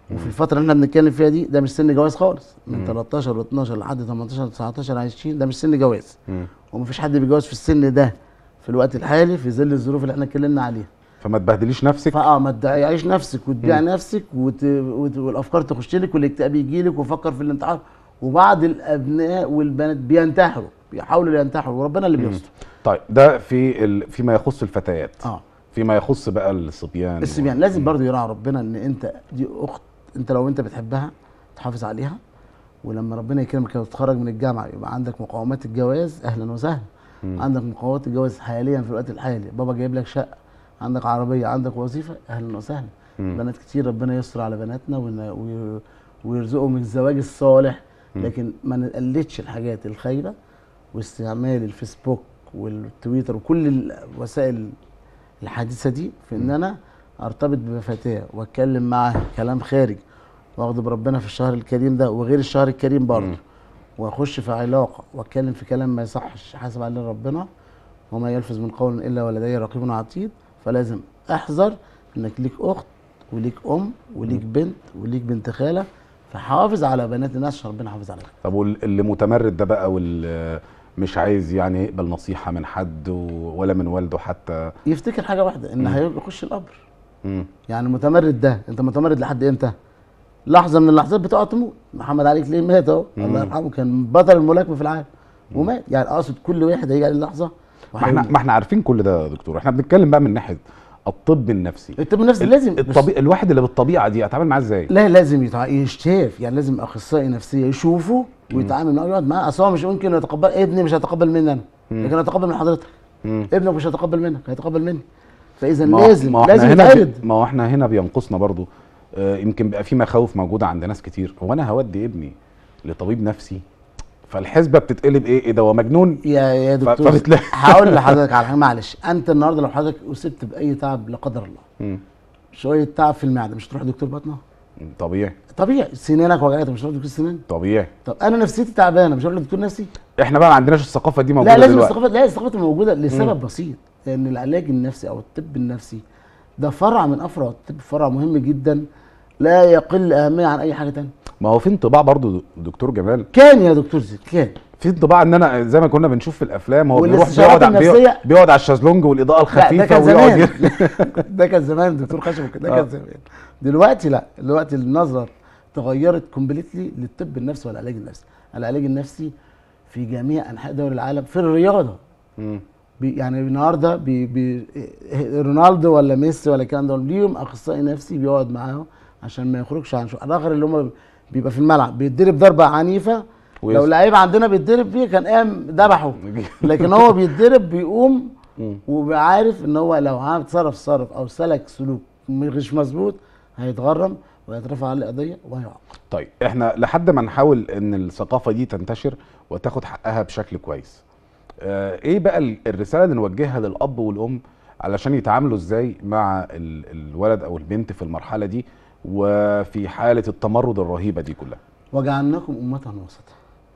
وفي الفتره اللي احنا بنتكلم فيها دي ده مش سن جواز خالص من 13 و 12 لحد 18 19 20 ده مش سن جواز مم. ومفيش حد بيتجوز في السن ده في الوقت الحالي في ظل الظروف اللي احنا اتكلمنا عليها فما تبهدليش نفسك فاه ما تضيعيش نفسك وتبيع نفسك وت... وت... والافكار تخش لك والاكتئاب يجي لك وفكر في الانتحار وبعض الابناء والبنات بينتحروا بيحاولوا ينتحروا وربنا اللي بيستر طيب ده في ال... فيما يخص الفتيات اه فيما يخص بقى الصبيان الصبيان لازم برضو يراعي ربنا ان انت دي اخت انت لو انت بتحبها تحافظ عليها ولما ربنا يكرمك كده وتتخرج من الجامعه يبقى عندك مقومات الجواز اهلا وسهلا عندك مقومات الجواز حاليا في الوقت الحالي بابا جايب لك شقه عندك عربيه عندك وظيفه اهلا وسهلا بنات كتير ربنا يستر على بناتنا ون- وي- ويرزقهم الزواج الصالح لكن ما نقلدش الحاجات الخايبه واستعمال الفيسبوك والتويتر وكل الوسائل الحديثه دي في ان انا ارتبط بفتاه واتكلم معاها كلام خارج واغضب ربنا في الشهر الكريم ده وغير الشهر الكريم برضه واخش في علاقه واتكلم في كلام ما يصحش حاسب عليه ربنا وما يلفظ من قول الا ولدي رقيب عتيد فلازم احذر انك ليك اخت وليك ام وليك بنت وليك بنت خاله فحافظ على بنات الناس عشان ربنا حافظ عليك طب واللي متمرد ده بقى واللي مش عايز يعني يقبل نصيحه من حد و- ولا من والده حتى يفتكر حاجه واحده ان هيخش القبر مم. يعني المتمرد ده انت متمرد لحد امتى؟ لحظه من اللحظات بتقع تموت محمد علي كليه مات اهو الله يرحمه كان بطل الملاكمه في العالم ومات يعني اقصد كل واحد هيجي عليه لحظه ما احنا ما احنا عارفين كل ده يا دكتور احنا بنتكلم بقى من ناحيه الطب النفسي الطب النفسي لازم الطبيعي الواحد اللي بالطبيعه دي اتعامل معاه ازاي لا لازم يتع... يشتاف يعني لازم اخصائي نفسيه يشوفه ويتعامل معاه ويقعد معاه اصل هو مش ممكن يتقبل ابني مش هيتقبل مني انا لكن هيتقبل من حضرتك مم. ابنك مش هيتقبل منك هيتقبل مني فاذا ما هو- لازم ما هو احنا لازم هنا يتعرض بي- ما هو احنا هنا بينقصنا برضو آه، يمكن بقى في مخاوف موجوده عند ناس كتير هو انا هودي ابني لطبيب نفسي فالحسبه بتتقلب ايه ايه ده هو مجنون يا يا ف- دكتور فبتلاقي- هقول لحضرتك على حاجه معلش انت النهارده لو حضرتك اصبت باي تعب لا قدر الله مم. شويه تعب في المعده مش تروح دكتور بطنه طبيعي طبيعي سنانك وجعتك مش تروح دكتور سنان طبيعي طب انا نفسيتي تعبانه مش هروح لدكتور نفسي احنا بقى ما عندناش الثقافه دي موجوده لا لازم دلوقتي الثقافه لا الثقافه موجوده لسبب بسيط لان العلاج النفسي او الطب النفسي ده فرع من افرع الطب فرع مهم جدا لا يقل اهميه عن اي حاجه تانية ما هو في انطباع برضو دكتور جمال كان يا دكتور زيد كان في انطباع ان انا زي ما كنا بنشوف في الافلام هو بيروح والاستشارات بيقعد على- النفسية- بيقعد على الشازلونج والاضاءه لا ده الخفيفه كان ويقعد زمان ي- ده كان زمان دكتور خشب ده آه. كان زمان دلوقتي لا دلوقتي النظره تغيرت كومبليتلي للطب النفسي والعلاج النفسي العلاج النفسي في جميع انحاء دول العالم في الرياضه مم. بي يعني النهارده بي بي رونالدو ولا ميسي ولا الكلام ده ليهم اخصائي نفسي بيقعد معاهم عشان ما يخرجش عن شو الاخر اللي هم بيبقى في الملعب بيتضرب ضربه عنيفه ويس- لو لعيب عندنا بيتضرب فيه كان قام ذبحه لكن هو بيتضرب بيقوم مم. وبيبقى عارف ان هو لو عمل تصرف تصرف او سلك سلوك مش مظبوط هيتغرم ويترفع عليه قضيه وهيعاقب طيب احنا لحد ما نحاول ان الثقافه دي تنتشر وتاخد حقها بشكل كويس اه ايه بقى ال- الرساله اللي نوجهها للاب والام علشان يتعاملوا ازاي مع ال- الولد او البنت في المرحله دي وفي حاله التمرد الرهيبه دي كلها وجعلناكم أمة وسطا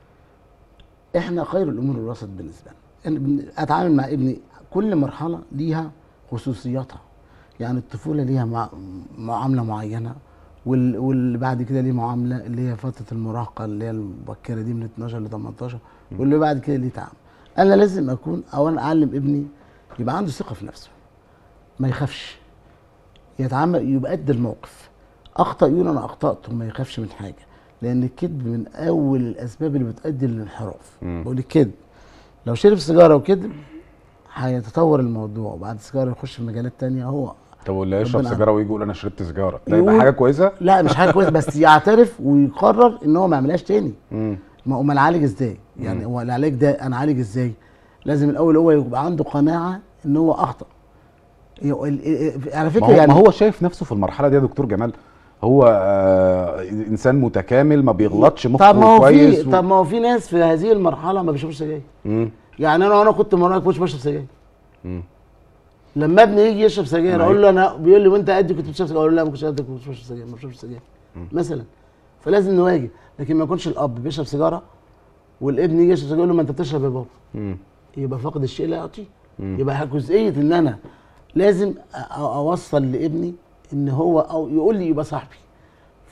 احنا خير الامور الوسط بالنسبه لنا إن بن- اتعامل مع ابني كل مرحله ليها خصوصياتها يعني الطفوله ليها مع معامله معينه وال- واللي بعد كده ليه معامله اللي هي فتره المراهقه اللي هي المبكره دي من 12 ل 18 واللي بعد كده ليه تعامل انا لازم اكون اولا اعلم ابني يبقى عنده ثقه في نفسه ما يخافش يتعامل يبقى قد الموقف اخطا يقول انا اخطات وما يخافش من حاجه لان الكذب من اول الاسباب اللي بتؤدي للانحراف مم. بقول الكذب لو شرب سيجاره وكذب هيتطور الموضوع وبعد السيجاره يخش في مجالات تانية هو طب واللي يشرب ربنا سيجاره ويجي يقول انا شربت سيجاره ده يبقى يقول- حاجه كويسه لا مش حاجه كويسه بس يعترف ويقرر ان هو ما يعملهاش تاني مم. ما هو ما نعالج ازاي يعني هو العلاج ده انا اعالج ازاي لازم الاول هو يبقى عنده قناعه ان هو اخطا يو- ال- ال- على ما فكره هو, يعني ما هو شايف نفسه في المرحله دي يا دكتور جمال هو آه انسان متكامل ما بيغلطش طب مخه ما هو كويس في طب ما هو في ناس في هذه المرحله ما بيشربوش سجاير مم. يعني انا وانا كنت مراهق كنتش بشرب سجاير مم. لما ابني يجي يشرب سجاير ما اقول هي- له انا بيقول لي وانت قدي كنت بتشرب سجاير اقول له لا ما كنتش قدي كنت بشرب سجاير ما بشربش سجاير مثلا فلازم نواجه لكن ما يكونش الاب بيشرب سيجاره والابن يجي يشرب سجاير يقول له ما انت بتشرب يا بابا مم. يبقى فاقد الشيء لا يعطيه مم. يبقى جزئيه ان انا لازم أ- أ- اوصل لابني ان هو او يقول لي يبقى صاحبي في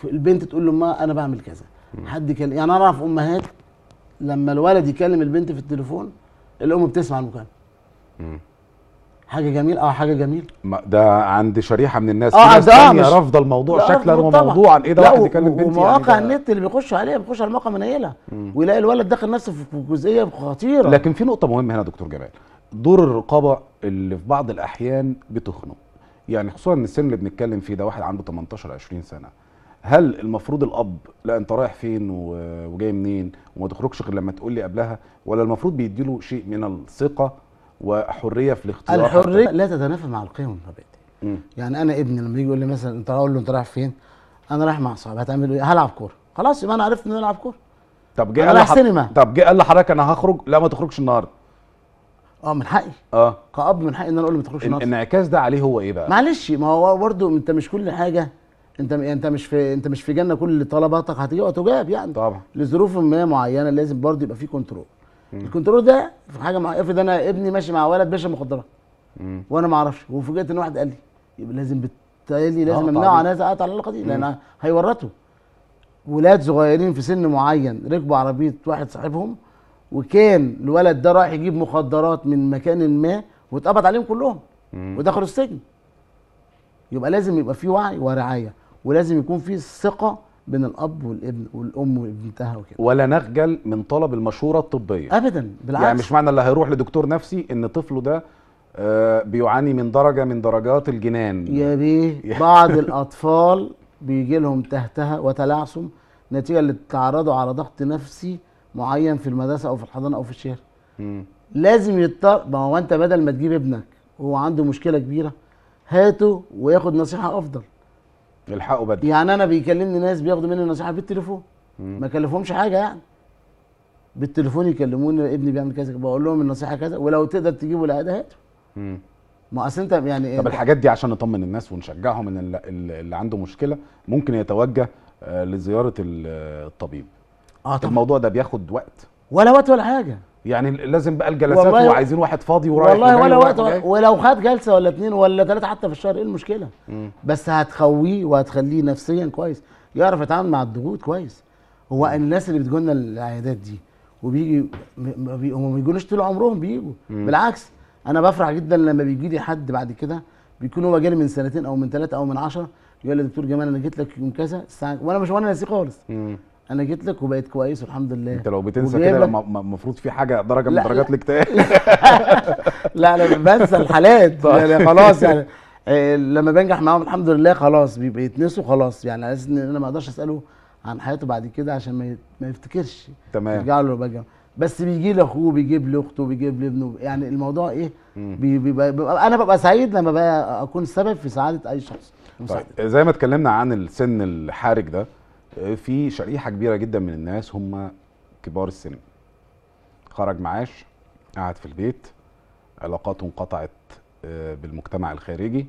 البنت تقول له ما انا بعمل كذا حد كان يعني انا اعرف امهات لما الولد يكلم البنت في التليفون الام بتسمع المكالمه مم. حاجه جميل اه حاجه جميل ما- ده عند شريحه من الناس اه في ناس ده تانية مش- رافضه الموضوع لا، شكلا رفض طبعا. وموضوعا ايه ده لا، واحد و- يكلم بنتي ومواقع يعني ده- النت اللي بيخشوا عليها بيخش على المواقع منيله ويلاقي الولد داخل نفسه في جزئيه خطيره لكن في نقطة مهمة هنا يا دكتور جمال دور الرقابة اللي في بعض الأحيان بتخنق يعني خصوصا ان السن اللي بنتكلم فيه ده واحد عنده 18 20 سنة هل المفروض الأب لا أنت رايح فين و- وجاي منين وما تخرجش غير لما تقول لي قبلها ولا المفروض بيديله شيء من الثقة وحرية في الاختيار الحريه حتى؟ لا تتنافى مع القيم والمبادئ مم. يعني انا ابني لما يجي يقول لي مثلا انت اقول له انت رايح فين انا رايح مع صحابي هتعمل ايه هلعب كوره خلاص يبقى انا عرفت ان انا العب كوره طب جه أنا قال رايح لحض- سينما. طب جه قال لحضرتك أنا هخرج لا ما تخرجش النهاردة اه من حقي اه كاب من حقي ان انا اقول له ما تخرجش ال- النهارده الانعكاس ده عليه هو ايه بقى؟ معلش ما هو برضه انت مش كل حاجه انت انت مش في انت مش في جنه كل طلباتك هتيجي وتجاب يعني طبعا لظروف ما معينه لازم برضه يبقى في كنترول الكنترول ده في حاجه مع افرض انا ابني ماشي مع ولد بيشرب مخدرات مم. وانا ما اعرفش وفوجئت ان واحد قال لي يبقى لازم بالتالي لازم آه، امنعه طبعاً. عن هذا على العلاقه دي لان هيورطوا ولاد صغيرين في سن معين ركبوا عربيه واحد صاحبهم وكان الولد ده رايح يجيب مخدرات من مكان ما واتقبض عليهم كلهم مم. ودخلوا السجن يبقى لازم يبقى في وعي ورعايه ولازم يكون في ثقه بين الاب والابن والام وابنتها وكده ولا نخجل من طلب المشورة الطبية ابدا بالعكس يعني مش معنى اللي هيروح لدكتور نفسي ان طفله ده آه، بيعاني من درجه من درجات الجنان يا بيه بعض الاطفال بيجي لهم تهتها وتلعثم نتيجه للتعرضوا على ضغط نفسي معين في المدرسه او في الحضانه او في الشارع مم. لازم يضطر ما هو انت بدل ما تجيب ابنك وهو عنده مشكله كبيره هاته وياخد نصيحه افضل الحقوا بدري يعني انا بيكلمني ناس بياخدوا مني نصيحه بالتليفون مم. ما كلفهمش حاجه يعني بالتليفون يكلموني ابني بيعمل كذا بقول لهم النصيحه كذا ولو تقدر تجيبه العياده هاته مم. ما اصل انت يعني طب الحاجات دي عشان نطمن الناس ونشجعهم ان ال- ال- اللي عنده مشكله ممكن يتوجه آه، لزياره ال- الطبيب اه طبعا الموضوع ده بياخد وقت ولا وقت ولا حاجه يعني لازم بقى الجلسات والله- وعايزين واحد فاضي ورايح والله وجاي ولا ورايح وقت وجاي. ولو خد جلسه ولا اتنين ولا ثلاثه حتى في الشهر ايه المشكله مم. بس هتخويه وهتخليه نفسيا كويس يعرف يتعامل مع الضغوط كويس هو الناس اللي بتجوا لنا العيادات دي وبيجي م- ما بي- هم ما بيجونوش طول عمرهم بيجوا مم. بالعكس انا بفرح جدا لما بيجي لي حد بعد كده بيكون هو جالي من سنتين او من ثلاثه او من عشرة يقول لي يا دكتور جمال انا جيت لك يوم كذا الساعه وانا مش وانا ناسي خالص مم. انا جيت لك وبقيت كويس والحمد لله انت لو بتنسى وجايب كده لك- لما- المفروض في حاجه درجه من لا، درجات لا. الاكتئاب لا انا بنسى الحالات طيب. يعني خلاص يعني آه، لما بنجح معاهم الحمد لله خلاص بيبقى يتنسوا خلاص يعني على اساس ان انا ما اقدرش اساله عن حياته بعد كده عشان ما ي- ما يفتكرش تمام يرجع له بقى بس بيجي لي اخوه بيجيب لي اخته بيجيب لي ابنه يعني الموضوع ايه مم. بي- بيبقى بيبقى انا ببقى سعيد لما بقى اكون سبب في سعاده اي شخص مساعدة. طيب زي ما اتكلمنا عن السن الحرج ده آه، في شريحه كبيره جدا من الناس هم كبار السن خرج معاش قعد في البيت علاقاته انقطعت آه، بالمجتمع الخارجي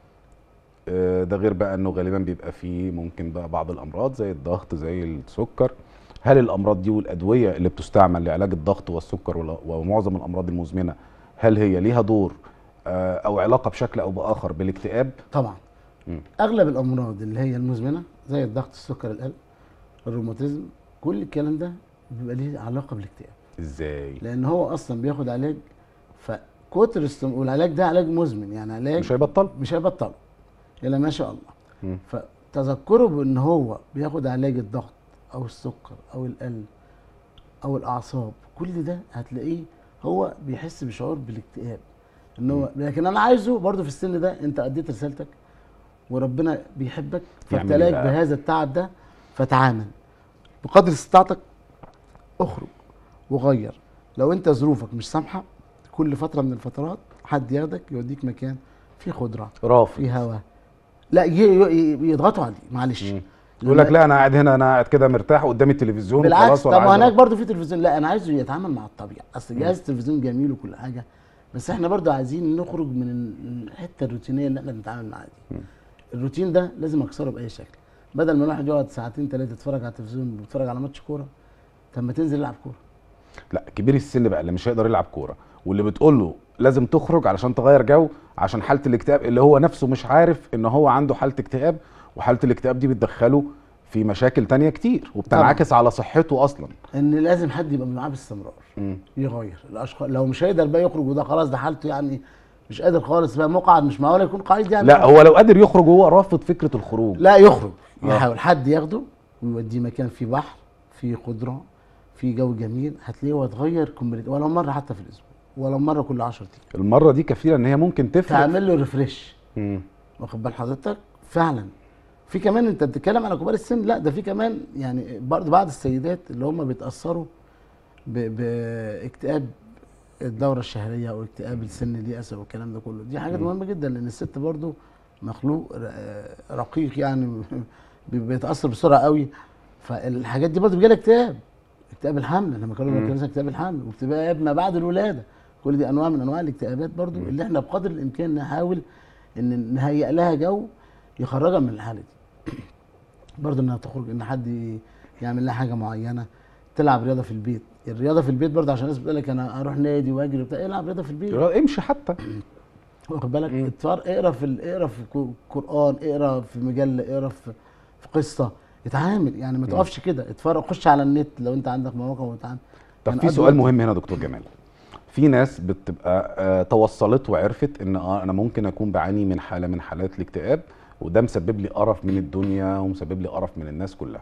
آه، ده غير بقى انه غالبا بيبقى فيه ممكن بقى بعض الامراض زي الضغط زي السكر هل الامراض دي والادويه اللي بتستعمل لعلاج الضغط والسكر ولا- ومعظم الامراض المزمنه هل هي ليها دور آه، او علاقه بشكل او باخر بالاكتئاب طبعا مم. اغلب الامراض اللي هي المزمنه زي الضغط السكر القلب الروماتيزم كل الكلام ده بيبقى ليه علاقه بالاكتئاب ازاي لان هو اصلا بياخد علاج فكتر السم... والعلاج ده علاج مزمن يعني علاج مش هيبطل مش هيبطله الا ما شاء الله مم. فتذكره بان هو بياخد علاج الضغط او السكر او القلب او الاعصاب كل ده هتلاقيه هو بيحس بشعور بالاكتئاب ان هو لكن انا عايزه برضه في السن ده انت اديت رسالتك وربنا بيحبك يعمل فابتلاك إيه بقى؟ بهذا التعب ده فتعامل بقدر استطاعتك اخرج وغير لو انت ظروفك مش سامحه كل فتره من الفترات حد ياخدك يوديك مكان فيه خضره رافض فيه هوا لا ي- ي- يضغطوا عليه معلش مم. يقول لك لا انا قاعد هنا انا قاعد كده مرتاح قدام التلفزيون بالعكس وخلاص طب ولا ما عايز هناك أروح. برضه في تلفزيون لا انا عايزه يتعامل مع الطبيعه اصل جهاز التلفزيون جميل وكل حاجه بس احنا برضه عايزين نخرج من ال- الحته الروتينيه اللي احنا بنتعامل معاها دي الروتين ده لازم اكسره باي شكل بدل ما الواحد يقعد ساعتين ثلاثه يتفرج على التلفزيون ويتفرج على ماتش كوره طب ما تنزل العب كوره لا كبير السن بقى اللي مش هيقدر يلعب كوره واللي بتقول له لازم تخرج علشان تغير جو عشان حاله الاكتئاب اللي هو نفسه مش عارف ان هو عنده حاله اكتئاب وحاله الاكتئاب دي بتدخله في مشاكل تانية كتير وبتنعكس على صحته اصلا ان لازم حد يبقى معاه باستمرار مم. يغير الاشخاص لو مش هيقدر بقى يخرج وده خلاص ده حالته يعني مش قادر خالص بقى مقعد مش معقول يكون قاعد يعني لا هو لو قادر يخرج هو رافض فكره الخروج لا يخرج آه. يحاول حد ياخده ويوديه مكان فيه بحر فيه خضره فيه جو جميل هتلاقيه هو اتغير كومبليت ولو مره حتى في الاسبوع ولو مره كل 10 ايام المره دي كفيله ان هي ممكن تفرق تعمل له ريفريش مم. واخد بال حضرتك فعلا في كمان انت بتتكلم على كبار السن لا ده في كمان يعني برضه بعض السيدات اللي هم بيتاثروا ب- باكتئاب الدوره الشهريه او اكتئاب السن اليأس والكلام ده كله دي حاجات مم. مهمه جدا لان الست برضه مخلوق ر- رقيق يعني بي- بيتاثر بسرعه قوي فالحاجات دي برضه بيجيلها اكتئاب اكتئاب الحمل لما كانوا مم. بيتكلموا عن اكتئاب الحمل واكتئاب ما بعد الولاده كل دي انواع من انواع الاكتئابات برضه اللي احنا بقدر الامكان نحاول ان نهيئ لها جو يخرجها من الحاله دي برضه انها تخرج ان حد ي- يعمل لها حاجه معينه تلعب رياضه في البيت الرياضه في البيت برضه عشان الناس بتقول لك انا اروح نادي واجري وبتاع العب رياضه في البيت امشي حتى واخد بالك اتفر... اقرا في ال- اقرا في كو- قران اقرا في مجله اقرا في في قصه اتعامل يعني ما مم. تقفش كده اتفرج خش على النت لو انت عندك مواقع وتعامل طب يعني في قد سؤال ما- مهم هنا يا دكتور جمال في ناس بتبقى آه توصلت وعرفت ان اه انا ممكن اكون بعاني من حاله من حالات الاكتئاب وده مسبب لي قرف من الدنيا ومسبب لي قرف من الناس كلها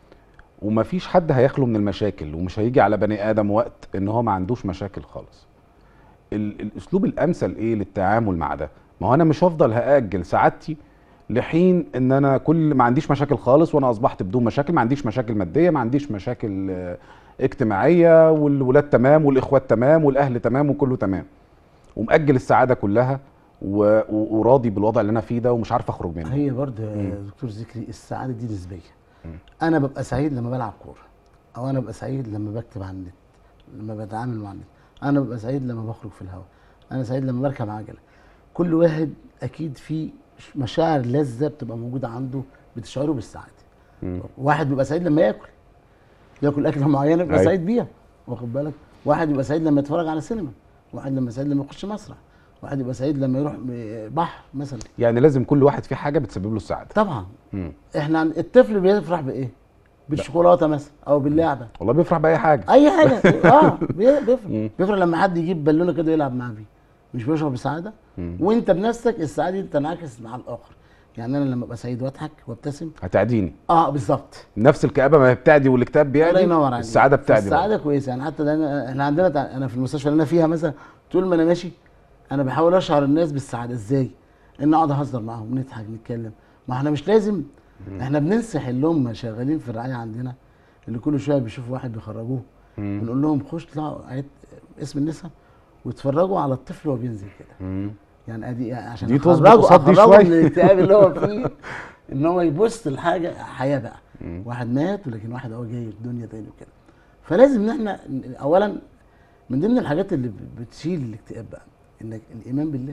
ومفيش حد هيخلو من المشاكل ومش هيجي على بني ادم وقت ان هو ما عندوش مشاكل خالص ال- الاسلوب الامثل ايه للتعامل مع ده ما هو انا مش هفضل هاجل سعادتي لحين ان انا كل ما عنديش مشاكل خالص وانا اصبحت بدون مشاكل ما عنديش مشاكل ماديه ما عنديش مشاكل آه، اجتماعيه والولاد تمام والاخوات تمام والاهل تمام وكله تمام ومأجل السعاده كلها و- و- وراضي بالوضع اللي انا فيه ده ومش عارف اخرج منه هي برضه مم. يا دكتور ذكري السعاده دي نسبيه انا ببقى سعيد لما بلعب كوره او انا ببقى سعيد لما بكتب على النت لما بتعامل مع النت انا ببقى سعيد لما بخرج في الهواء انا سعيد لما بركب عجله كل واحد اكيد في مشاعر لذه بتبقى موجوده عنده بتشعره بالسعاده مم. واحد بيبقى سعيد لما ياكل ياكل اكله معينه بيبقى أيوة. سعيد بيها واخد بالك واحد بيبقى سعيد لما يتفرج على سينما واحد لما سعيد لما يخش مسرح واحد يبقى سعيد لما يروح بحر مثلا يعني لازم كل واحد في حاجه بتسبب له السعاده طبعا مم. احنا عن- الطفل بيفرح بايه؟ بالشوكولاته مثلا او باللعبه والله بيفرح باي حاجه اي حاجه اه بي- بيفرح مم. بيفرح لما حد يجيب بالونه كده يلعب معاه بيه مش بيشعر بسعاده مم. وانت بنفسك السعاده دي تنعكس مع الاخر يعني انا لما ابقى سعيد واضحك وابتسم هتعديني اه بالظبط نفس الكآبه ما هي بتعدي والاكتئاب الله بيعدي ينور عليك السعاده بتعدي السعاده كويسه يعني حتى ده أنا- احنا عندنا تع- انا في المستشفى اللي انا فيها مثلا طول ما انا ماشي انا بحاول اشعر الناس بالسعاده ازاي ان اقعد اهزر معاهم نضحك نتكلم ما احنا مش لازم احنا بننصح اللي هم شغالين في الرعايه عندنا اللي كل شويه بيشوفوا واحد بيخرجوه مم. بنقول لهم خش طلعوا عيد اسم النساء واتفرجوا على الطفل وهو بينزل كده مم. يعني ادي عشان دي تظبط أخرجه- قصاد دي أخرجه شوية. من الاكتئاب اللي هو فيه ان هو يبص لحاجه حياه بقى مم. واحد مات ولكن واحد هو جاي الدنيا تاني وكده فلازم ان احنا ن- اولا من ضمن الحاجات اللي ب- بتشيل الاكتئاب بقى انك الايمان بالله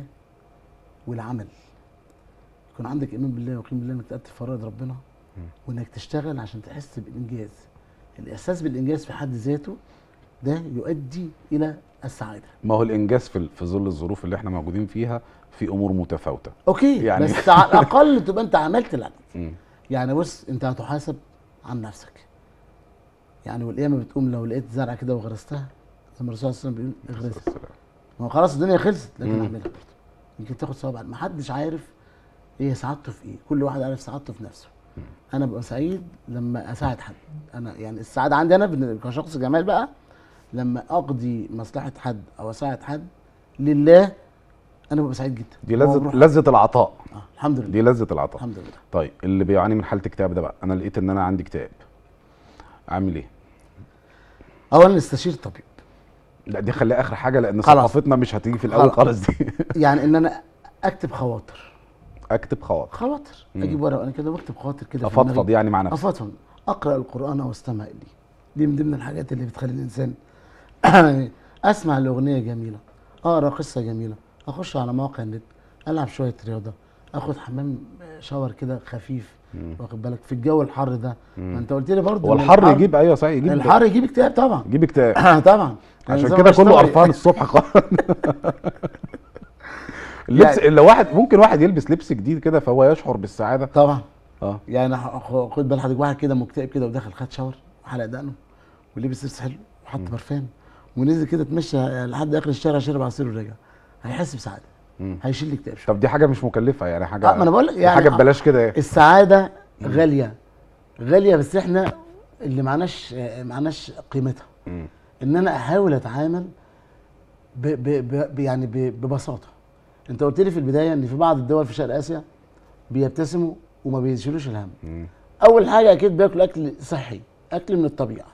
والعمل يكون عندك ايمان بالله ويقين بالله انك تأتي فرائض ربنا وانك تشتغل عشان تحس بالانجاز الاحساس بالانجاز في حد ذاته ده يؤدي الى السعاده ما هو الانجاز في في ظل الظروف اللي احنا موجودين فيها في امور متفاوته اوكي يعني- يعني بس على الاقل تبقى انت عملت العدد مم. يعني بص انت هتحاسب عن نفسك يعني والقيامه بتقوم لو لقيت زرعه كده وغرستها زي ما الرسول صلى الله عليه وسلم بيقول اغرسها ما هو خلاص الدنيا خلصت لكن مم. اعملها برضه يمكن تاخد ثواب ما حدش عارف ايه سعادته في ايه كل واحد عارف سعادته في نفسه انا ببقى سعيد لما اساعد حد انا يعني السعاده عندي انا بن- كشخص جمال بقى لما اقضي مصلحه حد او اساعد حد لله انا ببقى سعيد جدا دي هو لذه بروح- لذه العطاء آه الحمد لله دي لذه العطاء الحمد لله طيب اللي بيعاني من حاله اكتئاب ده بقى انا لقيت ان انا عندي اكتئاب اعمل ايه اولا استشير طبيب لا دي خليها اخر حاجه لان خلاص. ثقافتنا مش هتيجي في الاول خلاص. خالص دي يعني ان انا اكتب خواطر اكتب خواطر خواطر مم. اجيب ورقه وانا كده واكتب خواطر كده في افضفض دماغي. يعني مع نفسي افضفض اقرا القران واستمع اليه دي من ضمن الحاجات اللي بتخلي الانسان اسمع لاغنيه جميله اقرا قصه جميله اخش على مواقع النت العب شويه رياضه اخد حمام شاور كده خفيف مم. واخد بالك في الجو الحر ده مم. ما انت قلت لي برضه هو إن الحر يجيب ايوه صحيح يجيب الحر يجيب اكتئاب طبعا يجيب اكتئاب طبعا عشان زي كده ما كله اشتغل- قرفان الصبح خالص اللبس يعني- لو واحد ممكن واحد يلبس لبس جديد كده فهو يشعر بالسعاده طبعا اه يعني ح- خد بال حضرتك واحد كده مكتئب كده وداخل خد شاور وحلق دقنه ولبس لبس حلو وحط برفان ونزل كده اتمشى لحد اخر الشارع شرب عصير ورجع هيحس بسعاده مم. هيشيل الاكتئاب شويه طب دي حاجه مش مكلفه يعني حاجه آه، ما أنا بقول لك دي يعني حاجه آه. ببلاش كده يعني السعاده غاليه غاليه بس احنا اللي معناش آه، معناش قيمتها مم. ان انا احاول اتعامل ب ب ب يعني ب ببساطه انت قلت لي في البدايه ان في بعض الدول في شرق اسيا بيبتسموا وما بيشيلوش الهم مم. اول حاجه اكيد بياكلوا اكل صحي اكل من الطبيعه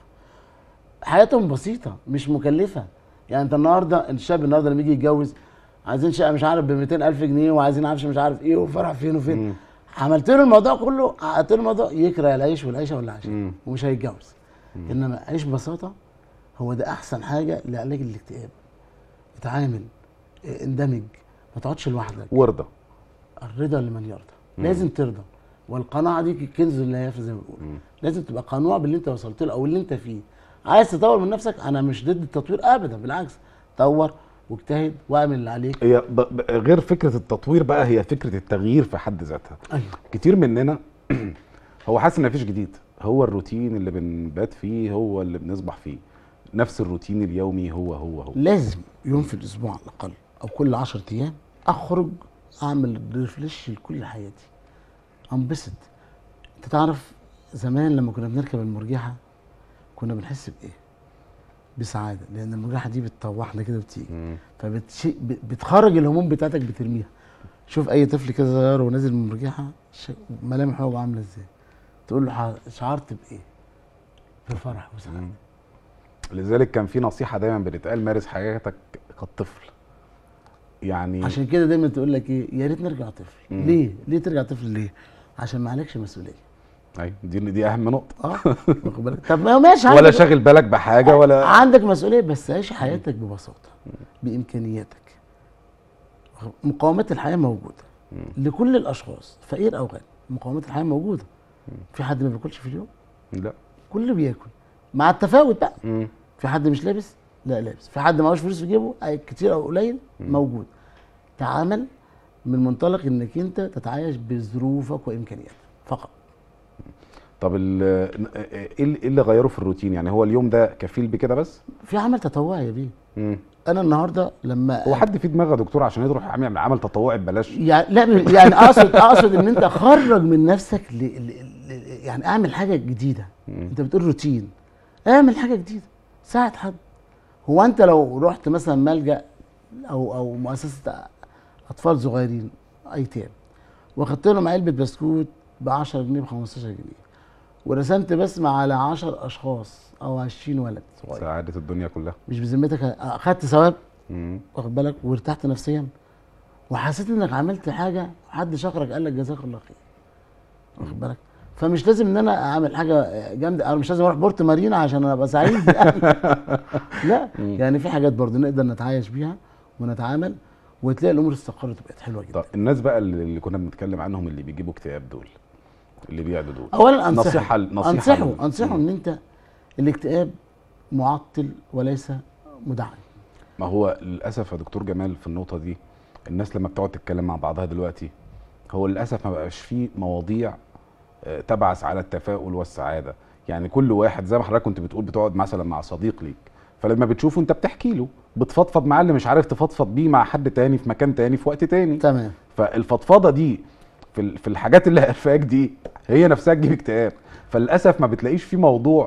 حياتهم بسيطه مش مكلفه يعني انت النهارده الشاب النهارده لما يجي يتجوز عايزين شقه مش عارف ب 200000 جنيه وعايزين عفش مش عارف ايه وفرح فين وفين مم. عملت له الموضوع كله عملت له الموضوع يكره العيش والعيشه والعيشه مم. ومش هيتجوز انما عيش ببساطه هو ده احسن حاجه لعلاج الاكتئاب اتعامل اه، اندمج ما تقعدش لوحدك ورده الرضا لمن يرضى لازم ترضى والقناعه دي الكنز اللي هي زي ما بيقولوا لازم تبقى قنوع باللي انت وصلت له او اللي انت فيه عايز تطور من نفسك انا مش ضد التطوير ابدا بالعكس طور واجتهد واعمل اللي عليك هي ب... ب... غير فكره التطوير بقى هي فكره التغيير في حد ذاتها ايوه كتير مننا هو حاسس ان مفيش جديد هو الروتين اللي بنبات فيه هو اللي بنصبح فيه نفس الروتين اليومي هو هو هو لازم يوم في الاسبوع على الاقل او كل 10 ايام اخرج اعمل ريفريش لكل حياتي انبسط انت تعرف زمان لما كنا بنركب المرجحه كنا بنحس بايه بسعاده لان المرجحه دي بتطوحنا كده وبتيجي مم. فبتخرج الهموم بتاعتك بترميها شوف اي طفل كده صغير ونازل من المرجحه ش- ملامحه هو عامله ازاي تقول له ح- شعرت بايه بفرح وسعاده لذلك كان في نصيحه دايما بتتقال مارس حياتك كالطفل يعني عشان كده دايما تقول لك ايه يا ريت نرجع طفل مم. ليه ليه ترجع طفل ليه عشان ما عليكش مسؤوليه ايوه دي دي اهم نقطه اه واخد بالك طب ما هو ماشي ولا عندك- شاغل بالك بحاجه ولا عندك مسؤوليه بس عيش حياتك ببساطه بامكانياتك مقاومات الحياه موجوده لكل الاشخاص فقير او غني مقاومات الحياه موجوده في حد ما بياكلش في اليوم لا كله بياكل مع التفاوت بقى مم. في حد مش لابس لا لابس في حد معهوش فلوس في جيبه أي كتير او قليل موجود تعامل من منطلق انك انت تتعايش بظروفك وامكانياتك فقط طب ال- ايه اللي- إيه اللي غيره في الروتين يعني هو اليوم ده كفيل بكده بس في عمل تطوعي يا بيه مم. انا النهارده لما هو حد في دماغه يا دكتور عشان يروح يعمل عمل تطوعي ببلاش يعني لا يعني اقصد اقصد ان انت خرج من نفسك ل... ل... ل... يعني اعمل حاجه جديده انت بتقول روتين اعمل حاجه جديده ساعد حد هو انت لو رحت مثلا ملجا او او مؤسسه اطفال صغيرين ايتام واخدت لهم علبه بسكوت ب 10 جنيه ب 15 جنيه ورسمت بسمه على 10 اشخاص او 20 ولد صغير سعاده الدنيا كلها مش بذمتك اخدت ثواب مم. واخد بالك وارتحت نفسيا وحسيت انك عملت حاجه حد شكرك قال لك جزاك الله خير واخد بالك فمش لازم ان انا اعمل حاجه جامده انا مش لازم اروح بورت مارينا عشان ابقى سعيد يعني لا يعني في حاجات برضه نقدر نتعايش بيها ونتعامل وتلاقي الامور استقرت وبقت حلوه جدا طب الناس بقى اللي اللي كنا بنتكلم عنهم اللي بيجيبوا اكتئاب دول اللي بيعدوا دول اولا انصحه نصيحه نصيحه انصحه لل- انصحه ان انت الاكتئاب معطل وليس مدعم ما هو للاسف يا دكتور جمال في النقطه دي الناس لما بتقعد تتكلم مع بعضها دلوقتي هو للاسف ما بقاش فيه مواضيع آه، تبعث على التفاؤل والسعاده يعني كل واحد زي ما حضرتك كنت بتقول بتقعد مثلا مع صديق ليك فلما بتشوفه انت بتحكي له بتفضفض معاه اللي مش عارف تفضفض بيه مع حد تاني في مكان تاني في وقت تاني تمام فالفضفضه دي في ال- في الحاجات اللي قرفاك دي هي نفسها تجيب اكتئاب فللاسف ما بتلاقيش في موضوع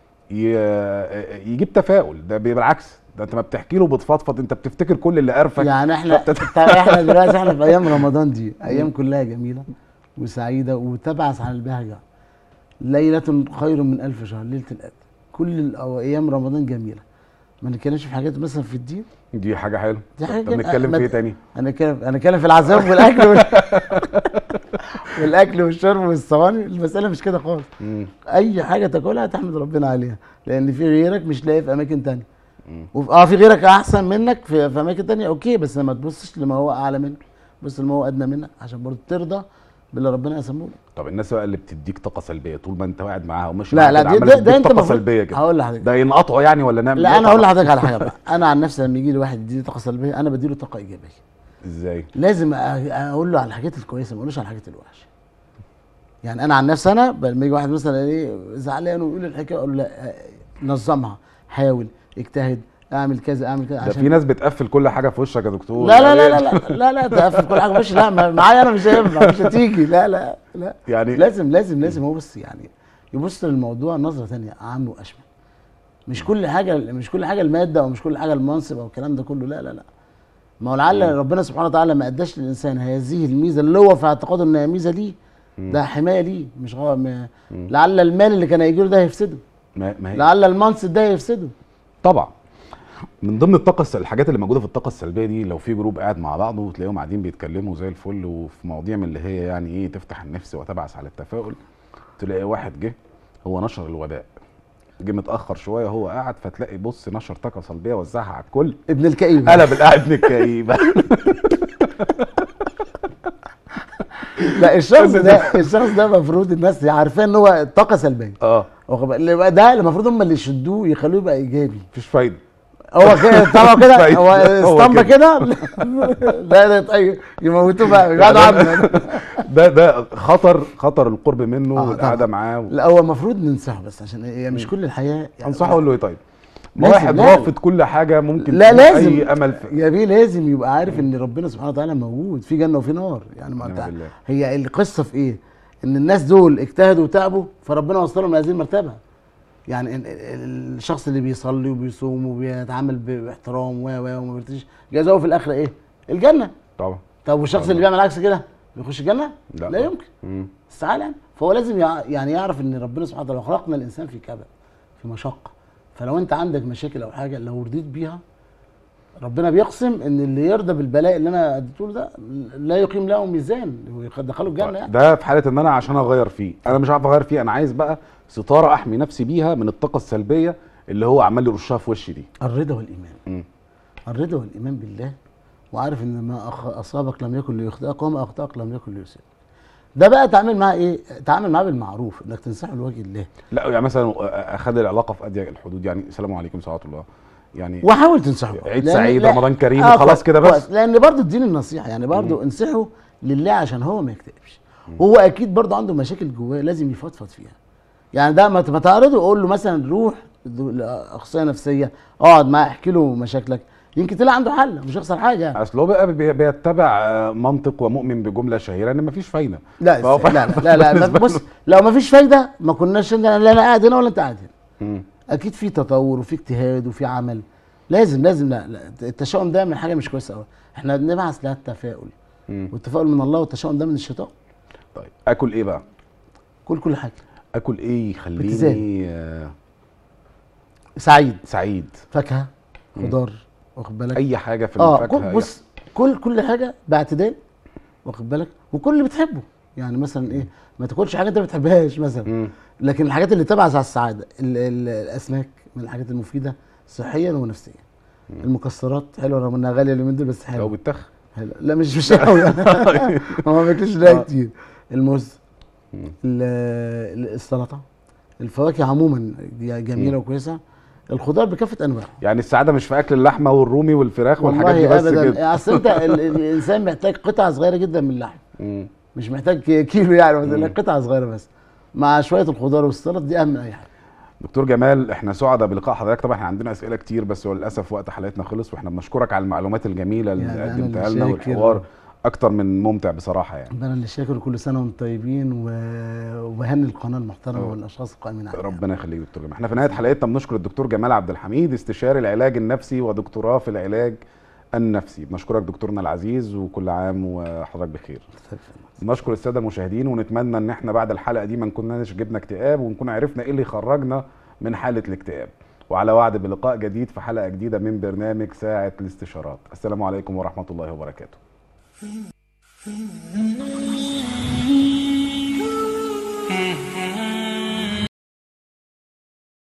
ي- يجيب تفاؤل ده بالعكس ده انت ما بتحكي له بتفضفض انت بتفتكر كل اللي قرفك يعني احنا فبتت- طب احنا دلوقتي احنا في ايام رمضان دي ايام كلها جميله وسعيده وتبعث على البهجه ليله خير من الف شهر ليله القدر كل الأو- ايام رمضان جميله ما نتكلمش في حاجات مثلا في الدين دي حاجه حلوه دي طب حاجة كده- بنتكلم ما- في ايه تاني هنتكلم هنتكلم في العذاب والاكل وال... والاكل والشرب والصواني المساله مش كده خالص مم. اي حاجه تاكلها تحمد ربنا عليها لان في غيرك مش لاقي في اماكن تانية وف- اه في غيرك احسن منك في, في اماكن تانية اوكي بس ما تبصش لما هو اعلى منك بص لما هو ادنى منك عشان برضه ترضى باللي ربنا قسمه لك طب الناس بقى اللي بتديك طاقه سلبيه طول ما انت قاعد معاها ومش لا لا دي- ده, ده انت طاقه المفروض سلبيه كده هقول لحضرتك ده ينقطعوا يعني ولا نعمل لا إيه؟ انا هقول لحضرتك على حاجه بقى انا عن نفسي لما يجي لي واحد يديني طاقه سلبيه انا بديله طاقه ايجابيه ازاي لازم أ- اقول له على الحاجات الكويسه ما اقولوش على الحاجات الوحشه يعني انا عن نفسي انا لما يجي واحد مثلا ايه زعلان ويقول الحكايه اقول له لا آه، نظمها حاول اجتهد اعمل كذا اعمل كذا ده في ناس بتقفل كل حاجه في وشك يا دكتور لا لا لا لا لا لا لا تقفل كل حاجه مش لا ما- معايا انا مش هينفع مش هتيجي لا لا لا يعني لازم لازم لازم هو بس يعني يبص للموضوع نظره ثانيه اعم واشمل مش كل حاجه مش كل حاجه الماده او مش كل حاجه المنصب او الكلام ده كله لا لا لا ما هو لعل ربنا سبحانه وتعالى ما اداش للانسان هذه الميزه اللي هو في اعتقاده انها ميزه ليه ده حمايه ليه مش غا ما لعل المال اللي كان هيجيله ده هيفسده ما ما هي لعل المنصب ده هيفسده طبعا من ضمن الطاقه الس- الحاجات اللي موجوده في الطاقه السلبيه دي لو في جروب قاعد مع بعضه وتلاقيهم قاعدين بيتكلموا زي الفل وفي مواضيع من اللي هي يعني ايه تفتح النفس وتبعث على التفاؤل تلاقي واحد جه هو نشر الوباء جه متاخر شويه هو قاعد فتلاقي بص نشر طاقه سلبيه وزعها على الكل ابن الكئيب قلب القاعد ابن الكئيب لا الشخص ده الشخص ده المفروض الناس عارفاه ان هو طاقه سلبيه اه واخد بالك؟ اللي بقى ده المفروض هم اللي يشدوه يخلوه يبقى ايجابي مفيش فايده هو كده طبعا كده طيب. هو هو اسطمبه كده. كده لا ده طيب يموتوه بقى يقعدوا عنه ده ده خطر خطر القرب منه آه، والقعده طبعا. معاه و... لا هو المفروض ننصحه بس عشان هي مش كل الحياه يعني انصحه اقول له ايه طيب ما لازم- واحد لازم. رافض كل حاجه ممكن لا تكون لازم اي امل في يا بيه لازم يبقى عارف ان ربنا سبحانه وتعالى موجود في جنه وفي نار يعني ما نعم انت بالله. هي القصه في ايه؟ ان الناس دول اجتهدوا وتعبوا فربنا وصلهم لهذه المرتبه يعني ال- ال- الشخص اللي بيصلي وبيصوم وبيتعامل ب- باحترام و و وما بيرتديش جزاؤه في الاخره ايه؟ الجنه طبعا طب والشخص اللي بيعمل عكس كده بيخش الجنه؟ لا. لا يمكن مم. استحاله يعني فهو لازم يع- يعني يعرف ان ربنا سبحانه وتعالى خلقنا الانسان في كبد في مشقه فلو انت عندك مشاكل او حاجه لو رضيت بيها ربنا بيقسم ان اللي يرضى بالبلاء اللي انا اديته له ده لا يقيم له ميزان ويدخله الجنه يعني ده في حاله ان انا عشان اغير فيه انا مش عارف اغير فيه انا عايز بقى ستاره احمي نفسي بيها من الطاقه السلبيه اللي هو عمال يرشها في وشي دي الرضا والايمان مم. الرضا والايمان بالله وعارف ان ما أخ- اصابك لم يكن ليخطئك وما اخطاك لم يكن ليصيبك ده بقى تعامل معاه ايه تعامل معاه بالمعروف انك تنصحه لوجه الله لا يعني مثلا اخلي العلاقه في اضيق الحدود يعني السلام عليكم ورحمه الله يعني وحاول تنصحه عيد لأن- سعيد، لا- رمضان كريم آه وخلاص كده بس. كويس. لان برضه الدين النصيحه يعني برضه انصحه لله عشان هو ما يكتئبش وهو اكيد برضه عنده مشاكل جواه لازم يفضفض فيها يعني ده ما ت- ما تعرضه وقول له مثلا روح دو- لاخصائيه نفسيه اقعد معاه احكي له مشاكلك يمكن تلاقي عنده حل مش هيخسر حاجه يعني. اصل هو بقى بي- بيتبع آه، منطق ومؤمن بجمله شهيره ان مفيش فايده لا فهو لا لا لا, لا, لا بالنسبة بص له- لو ما فيش فايده ما كناش لا انا قاعد هنا ولا انت قاعد هنا مم. اكيد في تطور وفي اجتهاد وفي عمل لازم لازم لا, لا التشاؤم ده من حاجه مش كويسه قوي احنا بنبعث لها التفاؤل مم. والتفاؤل من الله والتشاؤم ده من الشيطان طيب اكل ايه بقى كل كل حاجه اكل ايه يخليني باتزان. آه، سعيد سعيد فاكهه خضار واخد بالك اي حاجه في اه الفاكهه كل بص كل كل حاجه باعتدال واخد بالك وكل اللي بتحبه يعني مثلا ايه ما تاكلش حاجه انت ما بتحبهاش مثلا مم. لكن الحاجات اللي تبعث على السعاده ال ال الاسماك من الحاجات المفيده صحيا ونفسيا المكسرات حلوه رغم انها غاليه اليومين دول بس لو حلوه بتخ حلو. لا مش مش قوي هو ما بياكلش ده كتير الموز مم. ال- ال- السلطه الفواكه عموما دي جميله وكويسه الخضار بكافه انواعه يعني السعاده مش في اكل اللحمه والرومي والفراخ والحاجات دي والله بس ابدا كده اصل انت ال- ال- الانسان محتاج قطعه صغيره جدا من اللحم مم. مش محتاج كي- كيلو يعني مثلا قطعه صغيره بس مع شويه الخضار والسلطه دي اهم من اي حاجه دكتور جمال احنا سعداء بلقاء حضرتك طبعا احنا عندنا اسئله كتير بس هو للاسف وقت حلقتنا خلص واحنا بنشكرك على المعلومات الجميله اللي يعني أنا قدمتها اللي لنا شاكر. والحوار اكتر من ممتع بصراحه يعني انا اللي شاكر كل سنه وانتم طيبين و... وبهني القناه المحترمه أه. والاشخاص القائمين عليها ربنا يخليك دكتور جمال احنا في نهايه حلقتنا بنشكر الدكتور جمال عبد الحميد استشاري العلاج النفسي ودكتوراه في العلاج النفسي بنشكرك دكتورنا العزيز وكل عام وحضرتك بخير نشكر الساده المشاهدين ونتمنى ان احنا بعد الحلقه دي ما نكونش جبنا اكتئاب ونكون عرفنا ايه اللي يخرجنا من حاله الاكتئاب وعلى وعد بلقاء جديد في حلقه جديده من برنامج ساعه الاستشارات السلام عليكم ورحمه الله وبركاته